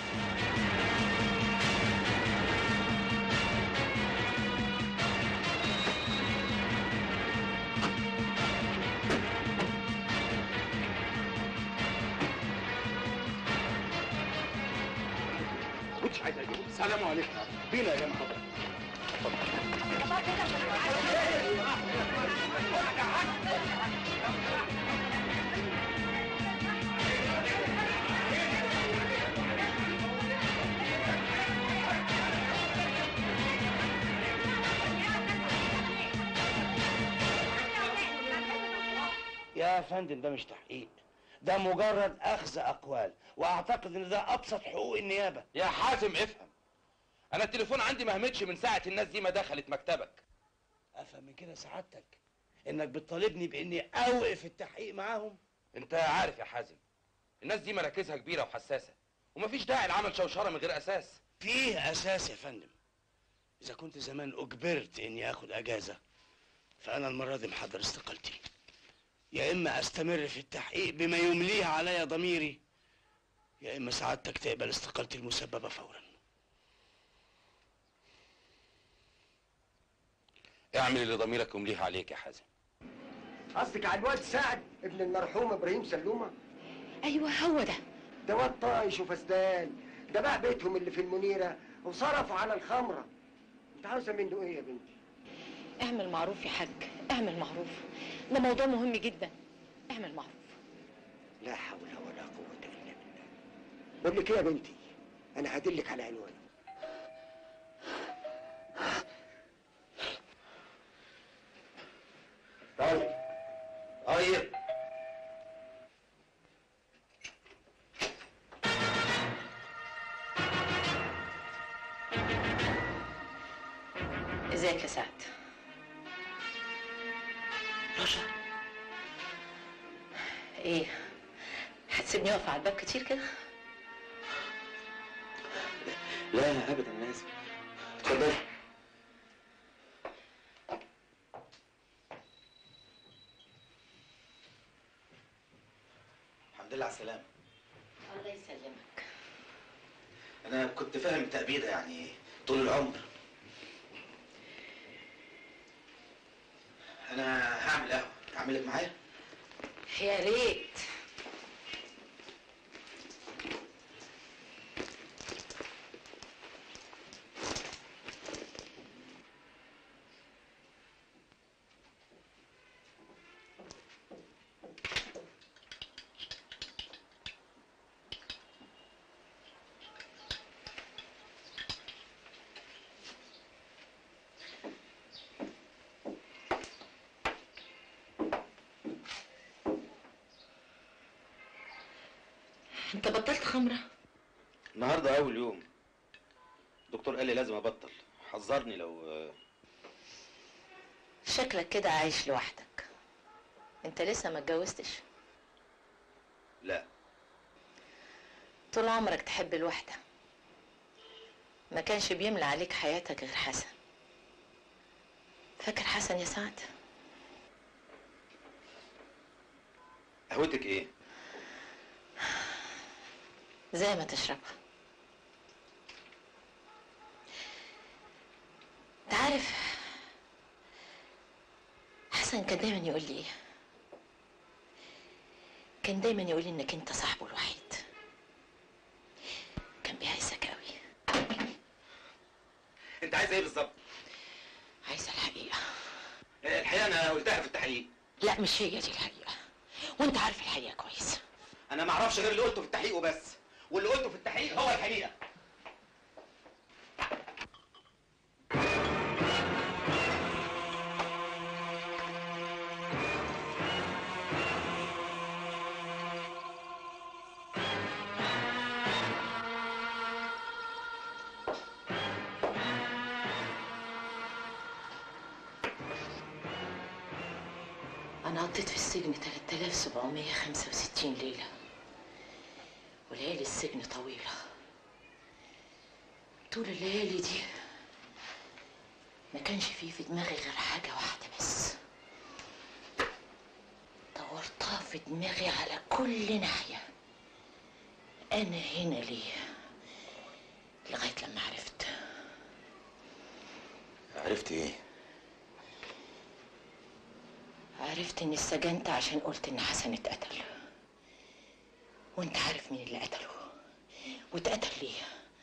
كنتش عايز اجيبه السلام عليكم بينا يا جماعه يا فندم ده مش تحقيق ده مجرد أخذ أقوال وأعتقد إن ده أبسط حقوق النيابة يا حازم افهم انا التليفون عندي ما همتش من ساعه الناس دي ما دخلت مكتبك أفهم من كده سعادتك إنك بتطالبني بإني أوقف التحقيق معاهم انت عارف يا حازم الناس دي مراكزها كبيره وحساسه ومفيش داعي لعمل شوشره من غير اساس فيه أساس يا فندم إذا كنت زمان أجبرت إني آخد أجازة فأنا المرة دي محضر استقالتي يا إما أستمر في التحقيق بما يمليه عليا ضميري يا إما سعادتك تقبل استقالتي المسببة فورا اعمل اللي ضميرك يمليه عليك يا حازم قصدك على الواد سعد ابن المرحوم ابراهيم سلومه ايوه هو ده ده واد طايش وفسدان ده باع بيتهم اللي في المنيره وصرفوا على الخمره انت عاوزه منه ايه يا بنتي اعمل معروف يا حاج اعمل معروف ده موضوع مهم جدا اعمل معروف لا حول ولا قوه الا بالله بقول لك ايه يا بنتي انا هدلك على عنوان طيب طيب ازيك يا سعد رشا ايه هتسيبني واقفه على الباب كتير كده لا ابدا انا اسف اتفضلي الحمد لله على السلامة الله يسلمك أنا كنت فاهم تأبيدة يعني طول العمر أنا هعمل قهوة أعملك معايا؟ يا ريت انت بطلت خمره النهاردة أول يوم الدكتور قال لي لازم أبطل حذرني لو شكلك كده عايش لوحدك انت لسه ما اتجوزتش لا طول عمرك تحب الوحدة ما كانش بيملى عليك حياتك غير حسن فاكر حسن يا سعد قهوتك إيه؟ زي ما تشربها انت عارف حسن كان دايما يقول لي ايه كان دايما يقول لي انك انت صاحبه الوحيد كان بيعزك قوي أنت عايزة إيه بالظبط؟ عايزه الحقيقه الحقيقة أنا قلتها في التحقيق لا مش هي دي الحقيقه وانت عارف الحقيقه كويس أنا ما أعرفش غير اللي قلته في التحقيق وبس واللي قلته في التحقيق هو الحقيقة انا قضيت في السجن 3765 ليله وليالي السجن طويله طول الليالي دي ما كانش فيه في دماغي غير حاجه واحده بس دورتها في دماغي على كل ناحيه انا هنا ليه لغايه لما عرفت عرفت إيه؟ عرفت اني اتسجنت عشان قلت ان حسن اتقتل وانت عارف مين اللي قتله واتقتل ليه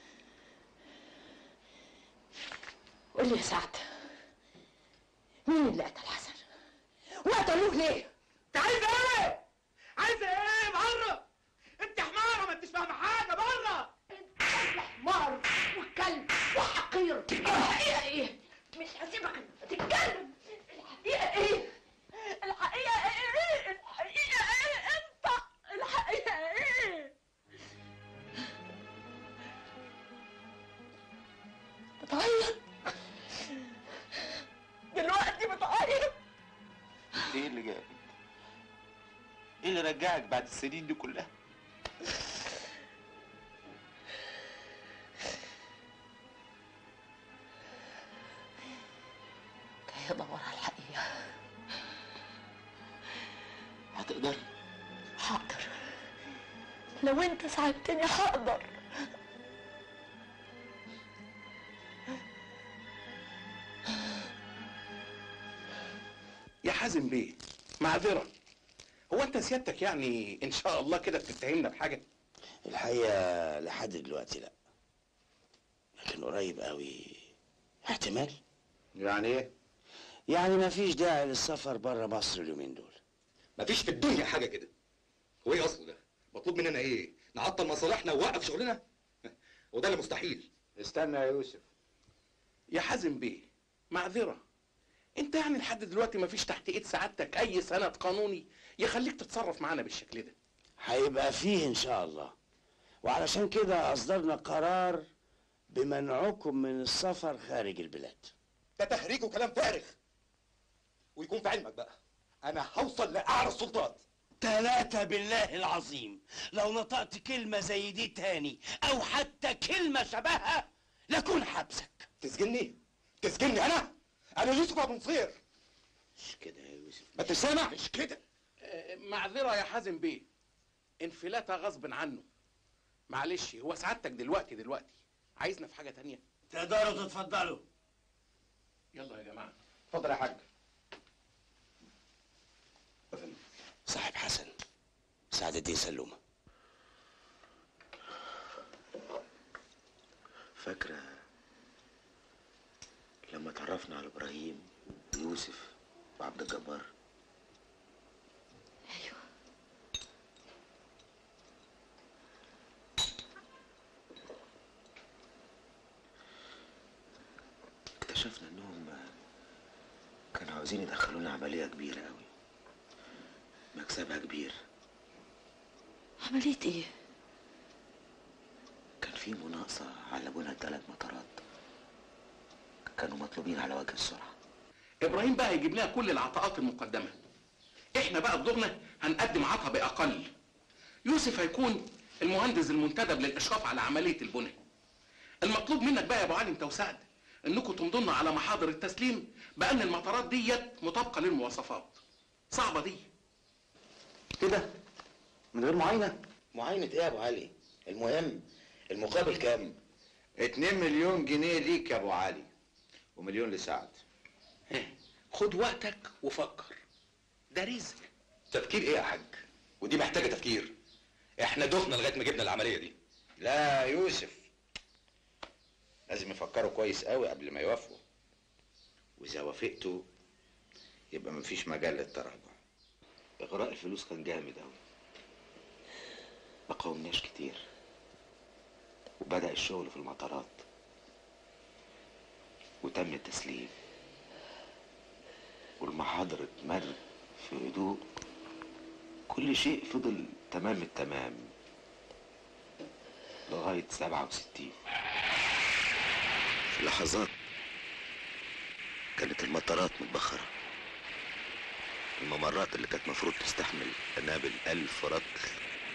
قول لي يا سعد مين اللي قتل حسن وقتلوه ليه انت عايزه ايه؟ عايزه ايه بره؟ انت حماره ما انتش فاهمه حاجه بره حمار وكلب وحقير الحقيقة ايه؟ مش هسيبك تتكلم الحقيقة ايه؟ الحقيقة ايه؟ الحقيقة ايه؟ انت الحقيقة ايه؟ بتعيط دلوقتي بتعيط إيه اللي جابك؟ إيه اللي رجعك بعد السنين دي كلها؟ جاي ادور على الحقيقة هتقدري حاضر لو انت ساعدتني هقدر يا حازم بيه معذرة هو انت سيادتك يعني ان شاء الله كده بتتهمنا بحاجة الحقيقة لحد دلوقتي لا لكن قريب قوي احتمال يعني ايه؟ يعني ما فيش داعي للسفر بره مصر اليومين دول مفيش في الدنيا حاجه كده هو ايه اصله ده مطلوب مننا ايه نعطل مصالحنا ونوقف شغلنا وده اللي مستحيل استنى يا يوسف يا حازم بيه معذرة انت يعني لحد دلوقتي ما فيش تحت ايد سعادتك اي سند قانوني يخليك تتصرف معانا بالشكل ده هيبقى فيه ان شاء الله وعلشان كده اصدرنا قرار بمنعكم من السفر خارج البلاد ده تهريج وكلام فارغ ويكون في علمك بقى انا هوصل لاعلى السلطات تلاتة بالله العظيم لو نطقت كلمة زي دي تاني أو حتى كلمة شبهها لكون حبسك تسجني تسجني انا انا يوسف ابو نصير مش كده يا يوسف ما انت سامع مش كده آه، معذرة يا حازم بيه انفلاتها غصب عنه معلش هو سعادتك دلوقتي دلوقتي عايزنا في حاجة تانية تقدروا تتفضلوا يلا يا جماعة اتفضل يا حاج صاحب حسن سعد الدين سلومة فاكرة لما تعرفنا على إبراهيم ويوسف وعبد الجبار اكتشفنا انهم كانوا عاوزين يدخلونا عملية كبيرة قوي مكسبها كبير عملية ايه؟ كان في مناقصة على بنى ثلاث مطارات كانوا مطلوبين على وجه السرعة ابراهيم بقى هيجيب لنا كل العطاءات المقدمه احنا بقى بدورنا هنقدم عطا باقل يوسف هيكون المهندس المنتدب للاشراف على عمليه البناء المطلوب منك بقى يا ابو علي انت وسعد انكم تمضوا لنا على محاضر التسليم بان المطارات ديت مطابقه للمواصفات صعبه دي كده من غير معاينة معاينة ايه يا ابو علي المهم المقابل كام 2 مليون جنيه ليك يا ابو علي ومليون لسعد خد وقتك وفكر ده رزق تفكير ايه يا حاج ودي محتاجه تفكير احنا دخنا لغايه ما جبنا العمليه دي لا يا يوسف لازم يفكروا كويس قوي قبل ما يوافقوا واذا وافقتوا يبقى مفيش مجال للتراجع اغراء الفلوس كان جامد قوي ما قاومناش كتير وبدأ الشغل في المطارات وتم التسليم والمحاضر اتمر في هدوء كل شيء فضل تمام التمام لغاية سبعة وستين في لحظات كانت المطارات متبخرة الممرات اللي كانت مفروض تستحمل قنابل ألف رطل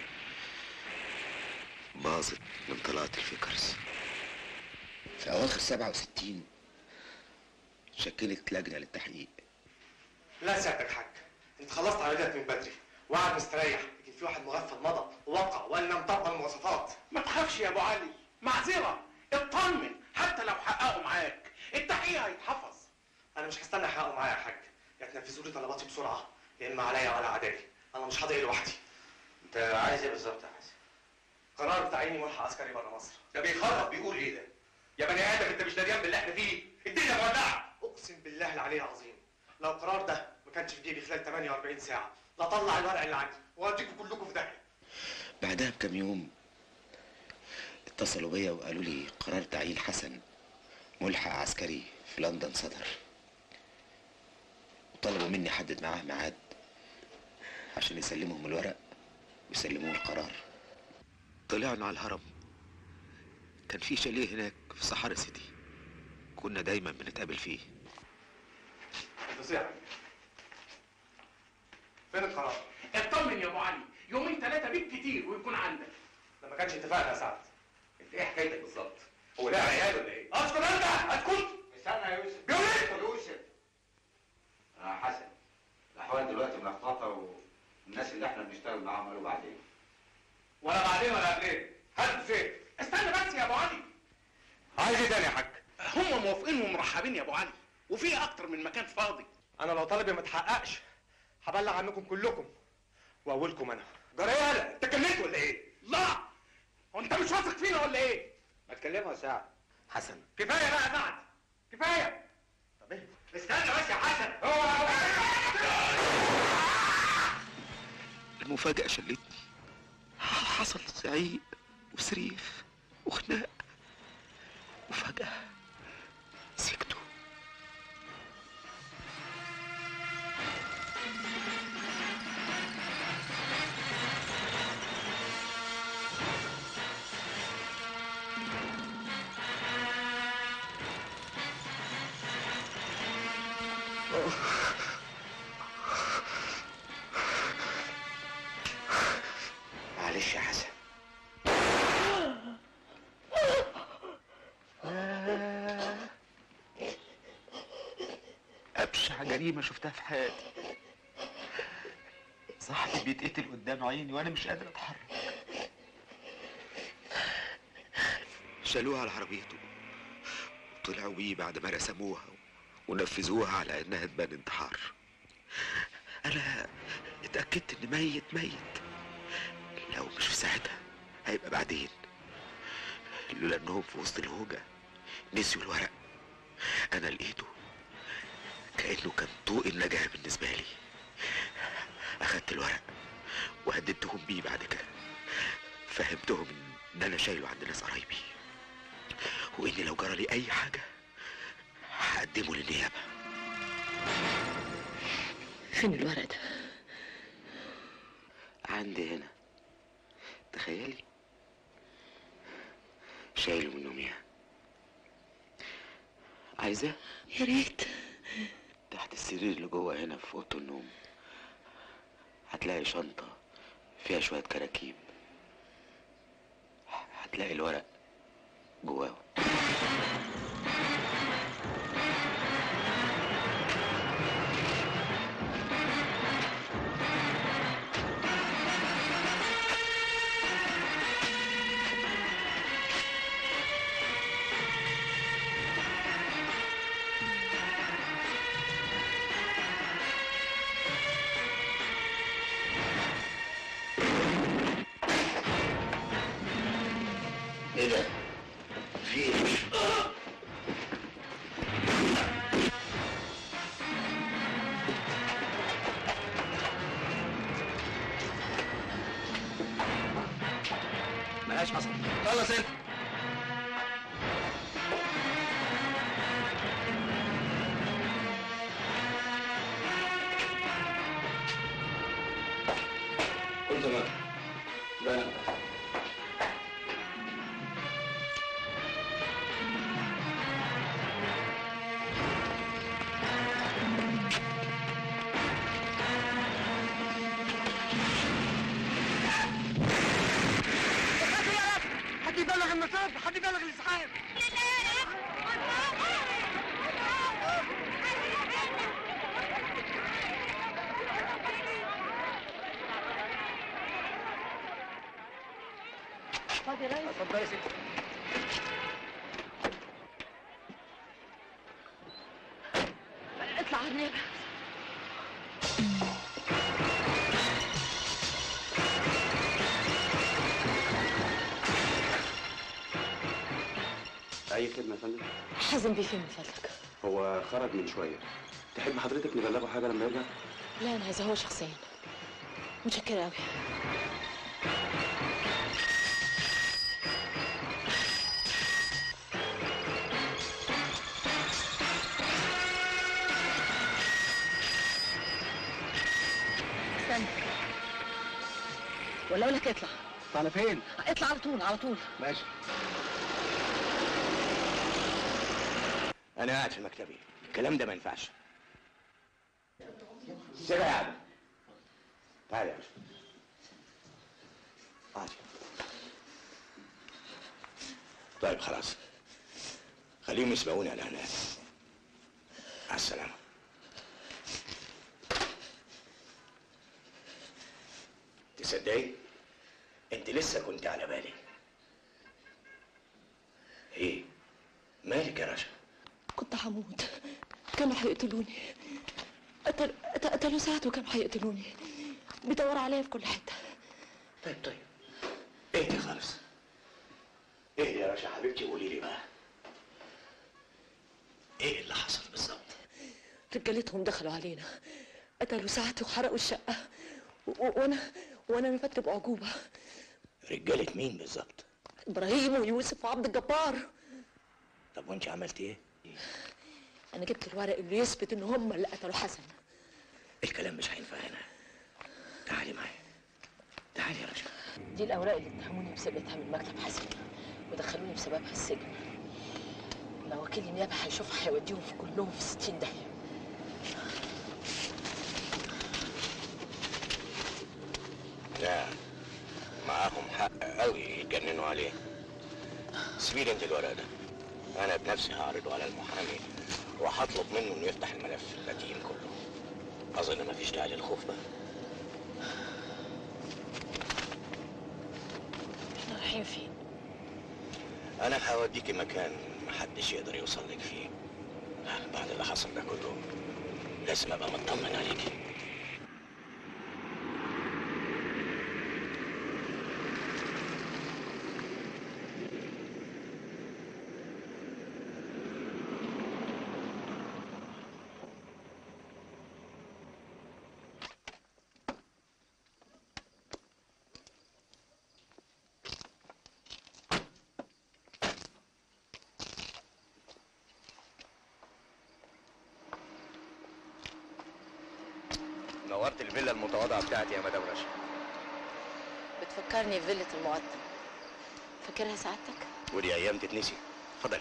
باظت من طلعت الفكرز في أواخر سبعة وستين شكلت لجنة للتحقيق لا سيادتك حاج انت خلصت عمليات من بدري وقعد مستريح لكن في واحد مغفل مضى ووقع وقال لم تقبل المواصفات ما تخافش يا ابو علي معذره اطمن حتى لو حققوا معاك التحقيق هيتحفظ انا مش هستنى يحققوا معايا يا حاج يا تنفذوا لي طلباتي بسرعه يا اما عليا ولا عدالي انا مش هضيع لوحدي انت عايز ايه بالظبط يا حسن قرار تعييني ملحق عسكري بره مصر ده بيخرب بيقول ايه ده يا بني ادم انت مش دريان باللي احنا فيه الدنيا مولعه اقسم بالله العلي العظيم لو القرار ده ما كانش في جيبي خلال 48 ساعه لطلع الورق اللي عندي واديكم كلكم في داهيه بعدها بكام يوم اتصلوا بيا وقالوا لي قرار تعيين حسن ملحق عسكري في لندن صدر وطلبوا مني احدد معاه ميعاد عشان يسلمهم الورق ويسلموه القرار طلعنا على الهرم كان في شاليه هناك في صحارى سيتي كنا دايما بنتقابل فيه فظيع فين القرار؟ اطمن يا ابو علي يومين ثلاثه بيك كتير ويكون عندك ده ما كانش اتفقنا يا سعد انت ايه حكايتك بالظبط هو ده عيال ولا ايه اسكت انت اسكت استنى يا يوسف بيقول ايه يوسف يا حسن الاحوال دلوقتي ملخبطه والناس اللي احنا بنشتغل معاهم قالوا بعدين ولا بعدين ولا قبلين هات فين؟ استنى بس يا ابو علي عايز ايه تاني يا حاج؟ هم موافقين ومرحبين يا ابو علي وفي اكتر من مكان فاضي انا لو طلبي ما اتحققش هبلغ عنكم كلكم واولكم انا جرى ايه هلا؟ انت كملت ولا ايه؟ لا تكلمه يا سعد حسن كفايه بقى يا سعد كفايه طب ايه استنى بس يا حسن هو المفاجأة شلتني حصل زعيق وصريف وخناق وفجأة سكتوا معلش يا حسن أبشع جريمة شفتها في حياتي صاحبي بيتقتل قدام عيني وأنا مش قادر أتحرك شالوها على عربيته وطلعوا بيه بعد ما رسموها ونفذوها على إنها تبان انتحار أنا اتأكدت إن ميت ميت لو مش في ساعتها هيبقى بعدين لولا إنهم في وسط الهوجة نسيوا الورق أنا لقيته كأنه كان طوق النجاة بالنسبة لي أخدت الورق وهددتهم بيه بعد كده فهمتهم إن أنا شايله عند ناس قرايبي وإني لو جرى لي أي حاجة هقدمه للنيابة فين الورق ده؟ عندي هنا تخيلي شايله من يوميها عايزاه يا ريت تحت السرير اللي جوه هنا في اوضه النوم هتلاقي شنطه فيها شويه كراكيب هتلاقي الورق جواه ايه ده؟ في ايه؟ ملهاش حصل خلص انت قلت ما لا حد يبلغ المطار حد يبلغ الاسعاف اتفضل يا ريس اتفضل يا ستي اطلع على النبي اي خدمه يا فندم حازم بيه فين من فضلك؟ هو خرج من شويه تحب حضرتك نبلغه حاجه لما يرجع لا انا عايزاه هو شخصيا متشكرة قوي استنى ولا اقول لك اطلع على فين اطلع على طول على طول ماشي انا قاعد في مكتبي الكلام ده ما ينفعش سيبها يا عم تعالى يا باشا تعالى. طيب خلاص خليهم يسبقوني على هناك مع السلامة تصدقي انت لسه كنت على بالي ايه مالك يا رشا كنت هموت كانوا هيقتلوني قتل قت- قتلوا ساعته كانوا هيقتلوني بيدوروا عليا في كل حتة طيب طيب اهدي خالص اهدي يا رشا حبيبتي قولي لي بقى ايه اللي حصل بالظبط رجالتهم دخلوا علينا قتلوا ساعتي وحرقوا الشقة و- و- وانا وانا نفدت بأعجوبة رجاله مين بالظبط ابراهيم ويوسف وعبد الجبار طب وانت عملت ايه انا جبت الورق اللي يثبت ان هم اللي قتلوا حسن الكلام مش هينفع هنا تعالي معايا تعالي يا رشا دي الاوراق اللي اتهموني بسرقتها من مكتب حسن ودخلوني بسببها السجن لو وكيل النيابه هيشوفها هيوديهم في كلهم في 60 داهيه لا معاهم حق قوي يتجننوا عليه سيبيلي انت الورق ده انا بنفسي هعرضه على المحامي وهطلب منه انه يفتح الملف القديم كله اظن مفيش داعي للخوف بقى احنا رايحين فين انا هوديكي مكان محدش يقدر يوصل لك فيه بعد اللي حصل ده كله لازم ابقى مطمن عليكي نورت الفيلا المتواضعه بتاعتي يا مدام رشا بتفكرني بفيلة المقطم فاكرها سعادتك ودي ايام تتنسي اتفضلي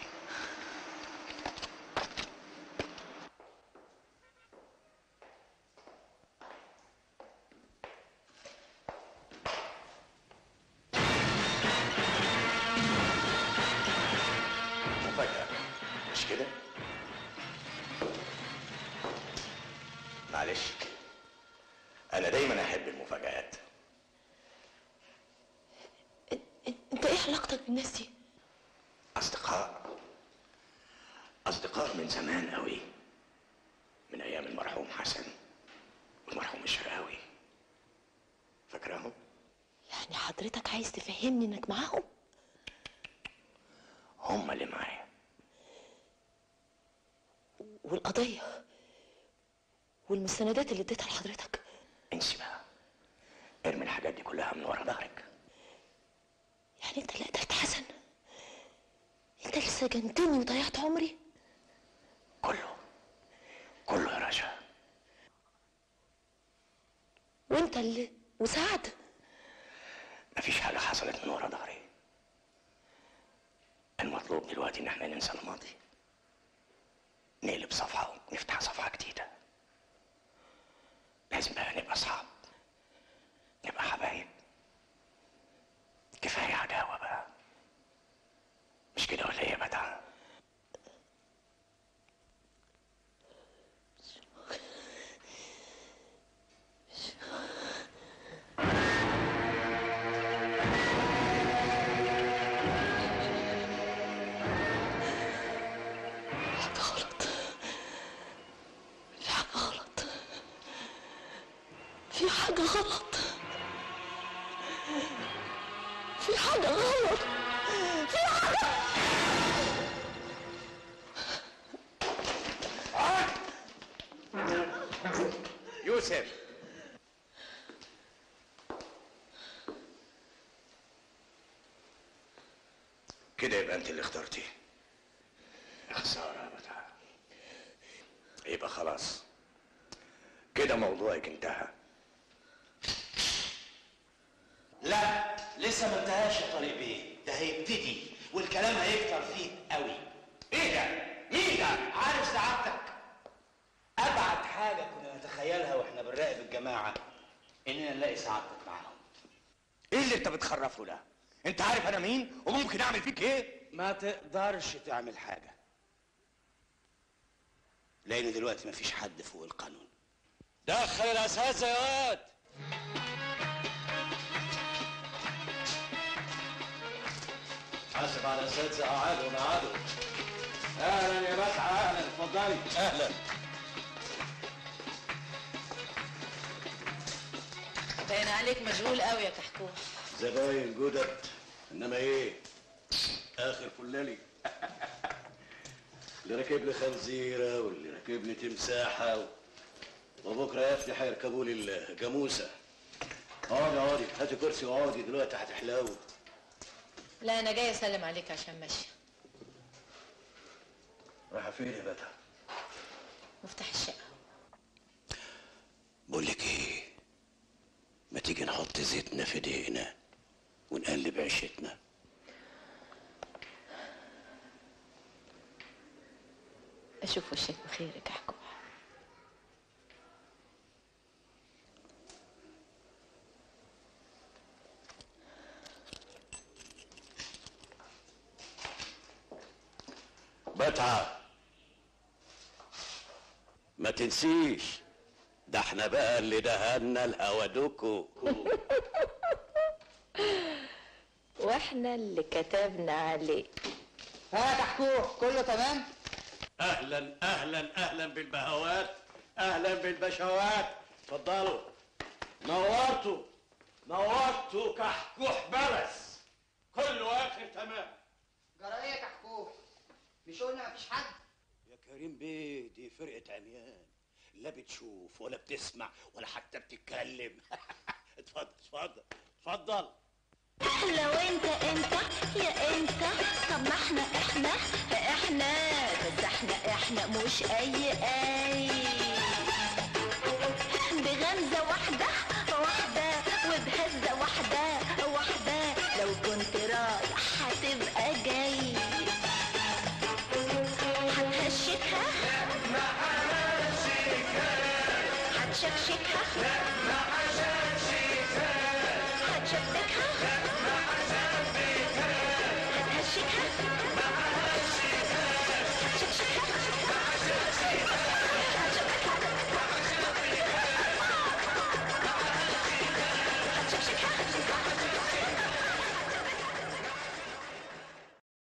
مفاجأة مش كده؟ معلش أنا دايما أحب المفاجآت انت ايه علاقتك بالناس دي أصدقاء أصدقاء من زمان قوي من أيام المرحوم حسن والمرحوم الشرقاوي فاكراهم؟ يعني حضرتك عايز تفهمني انك معاهم هم اللي معايا والقضيه والمستندات اللي اديتها لحضرتك انسي بقى ارمي الحاجات دي كلها من ورا ظهرك يعني انت اللي قتلت حسن انت اللي سجنتني وضيعت عمري كله كله يا رشا وانت اللي وسعد مفيش حاجة حصلت من ورا ظهري المطلوب دلوقتي ان احنا ننسى الماضي نقلب صفحة ونفتح صفحة جديدة لازم بقى نبقى اصحاب نبقى حبايب كفاية عداوة بقى مش كده ولا ايه يا بدع حاجه غلط في حاجه غلط في حاجه غلط في حاجه غلط في حاجه يوسف كده يبقى انت اللي اخترتي يا خسارة يا بدع يبقى خلاص كده موضوعك انتهى لا لسه ما انتهاش يا طارق بيه ده هيبتدي والكلام هيكتر فيه قوي ايه ده مين ده عارف سعادتك ابعد حاجه كنا نتخيلها واحنا بنراقب الجماعه اننا نلاقي سعادتك معاهم ايه اللي انت بتخرفه ده انت عارف انا مين وممكن اعمل فيك ايه ما تقدرش تعمل حاجه لان دلوقتي مفيش حد فوق القانون دخل الاساس يا واد حاسب على الاساتذه قعدوا قعدوا اهلا يا بسعه اهلا اتفضلي اهلا باين عليك مشغول قوي يا كحكوح زباين جدد انما ايه اخر فلالي اللي راكب لي خنزيره واللي راكب لي تمساحه و... وبكره يا اختي هيركبوا لي الجاموسه اقعدي اقعدي هاتي كرسي واقعدي دلوقتي هتحلو لا انا جاي اسلم عليك عشان ماشيه رايحه فين يا بتا مفتاح الشقه بقول لك ايه ما تيجي نحط زيتنا في دقيقنا ونقلب عيشتنا اشوف وشك بخيرك يا حكومه بتعب ما تنسيش ده احنا بقى اللي دهنا الهودوكو واحنا اللي كتبنا عليه ها كحكوح كله تمام اهلا اهلا اهلا بالبهوات اهلا بالبشوات اتفضلوا نورتوا نورتوا كحكوح برس كله اخر تمام جرايه كحكوح مش قلنا مفيش حد يا كريم بيه دي فرقة عميان لا بتشوف ولا بتسمع ولا حتى بتتكلم اتفضل اتفضل اتفضل لو انت انت يا انت طب ما احنا احنا احنا بس احنا احنا مش اي اي بغمزة واحدة واحدة وبهزة واحدة واحدة لو كنت رايح هتبقى جاي هتهشكها هتشكشكها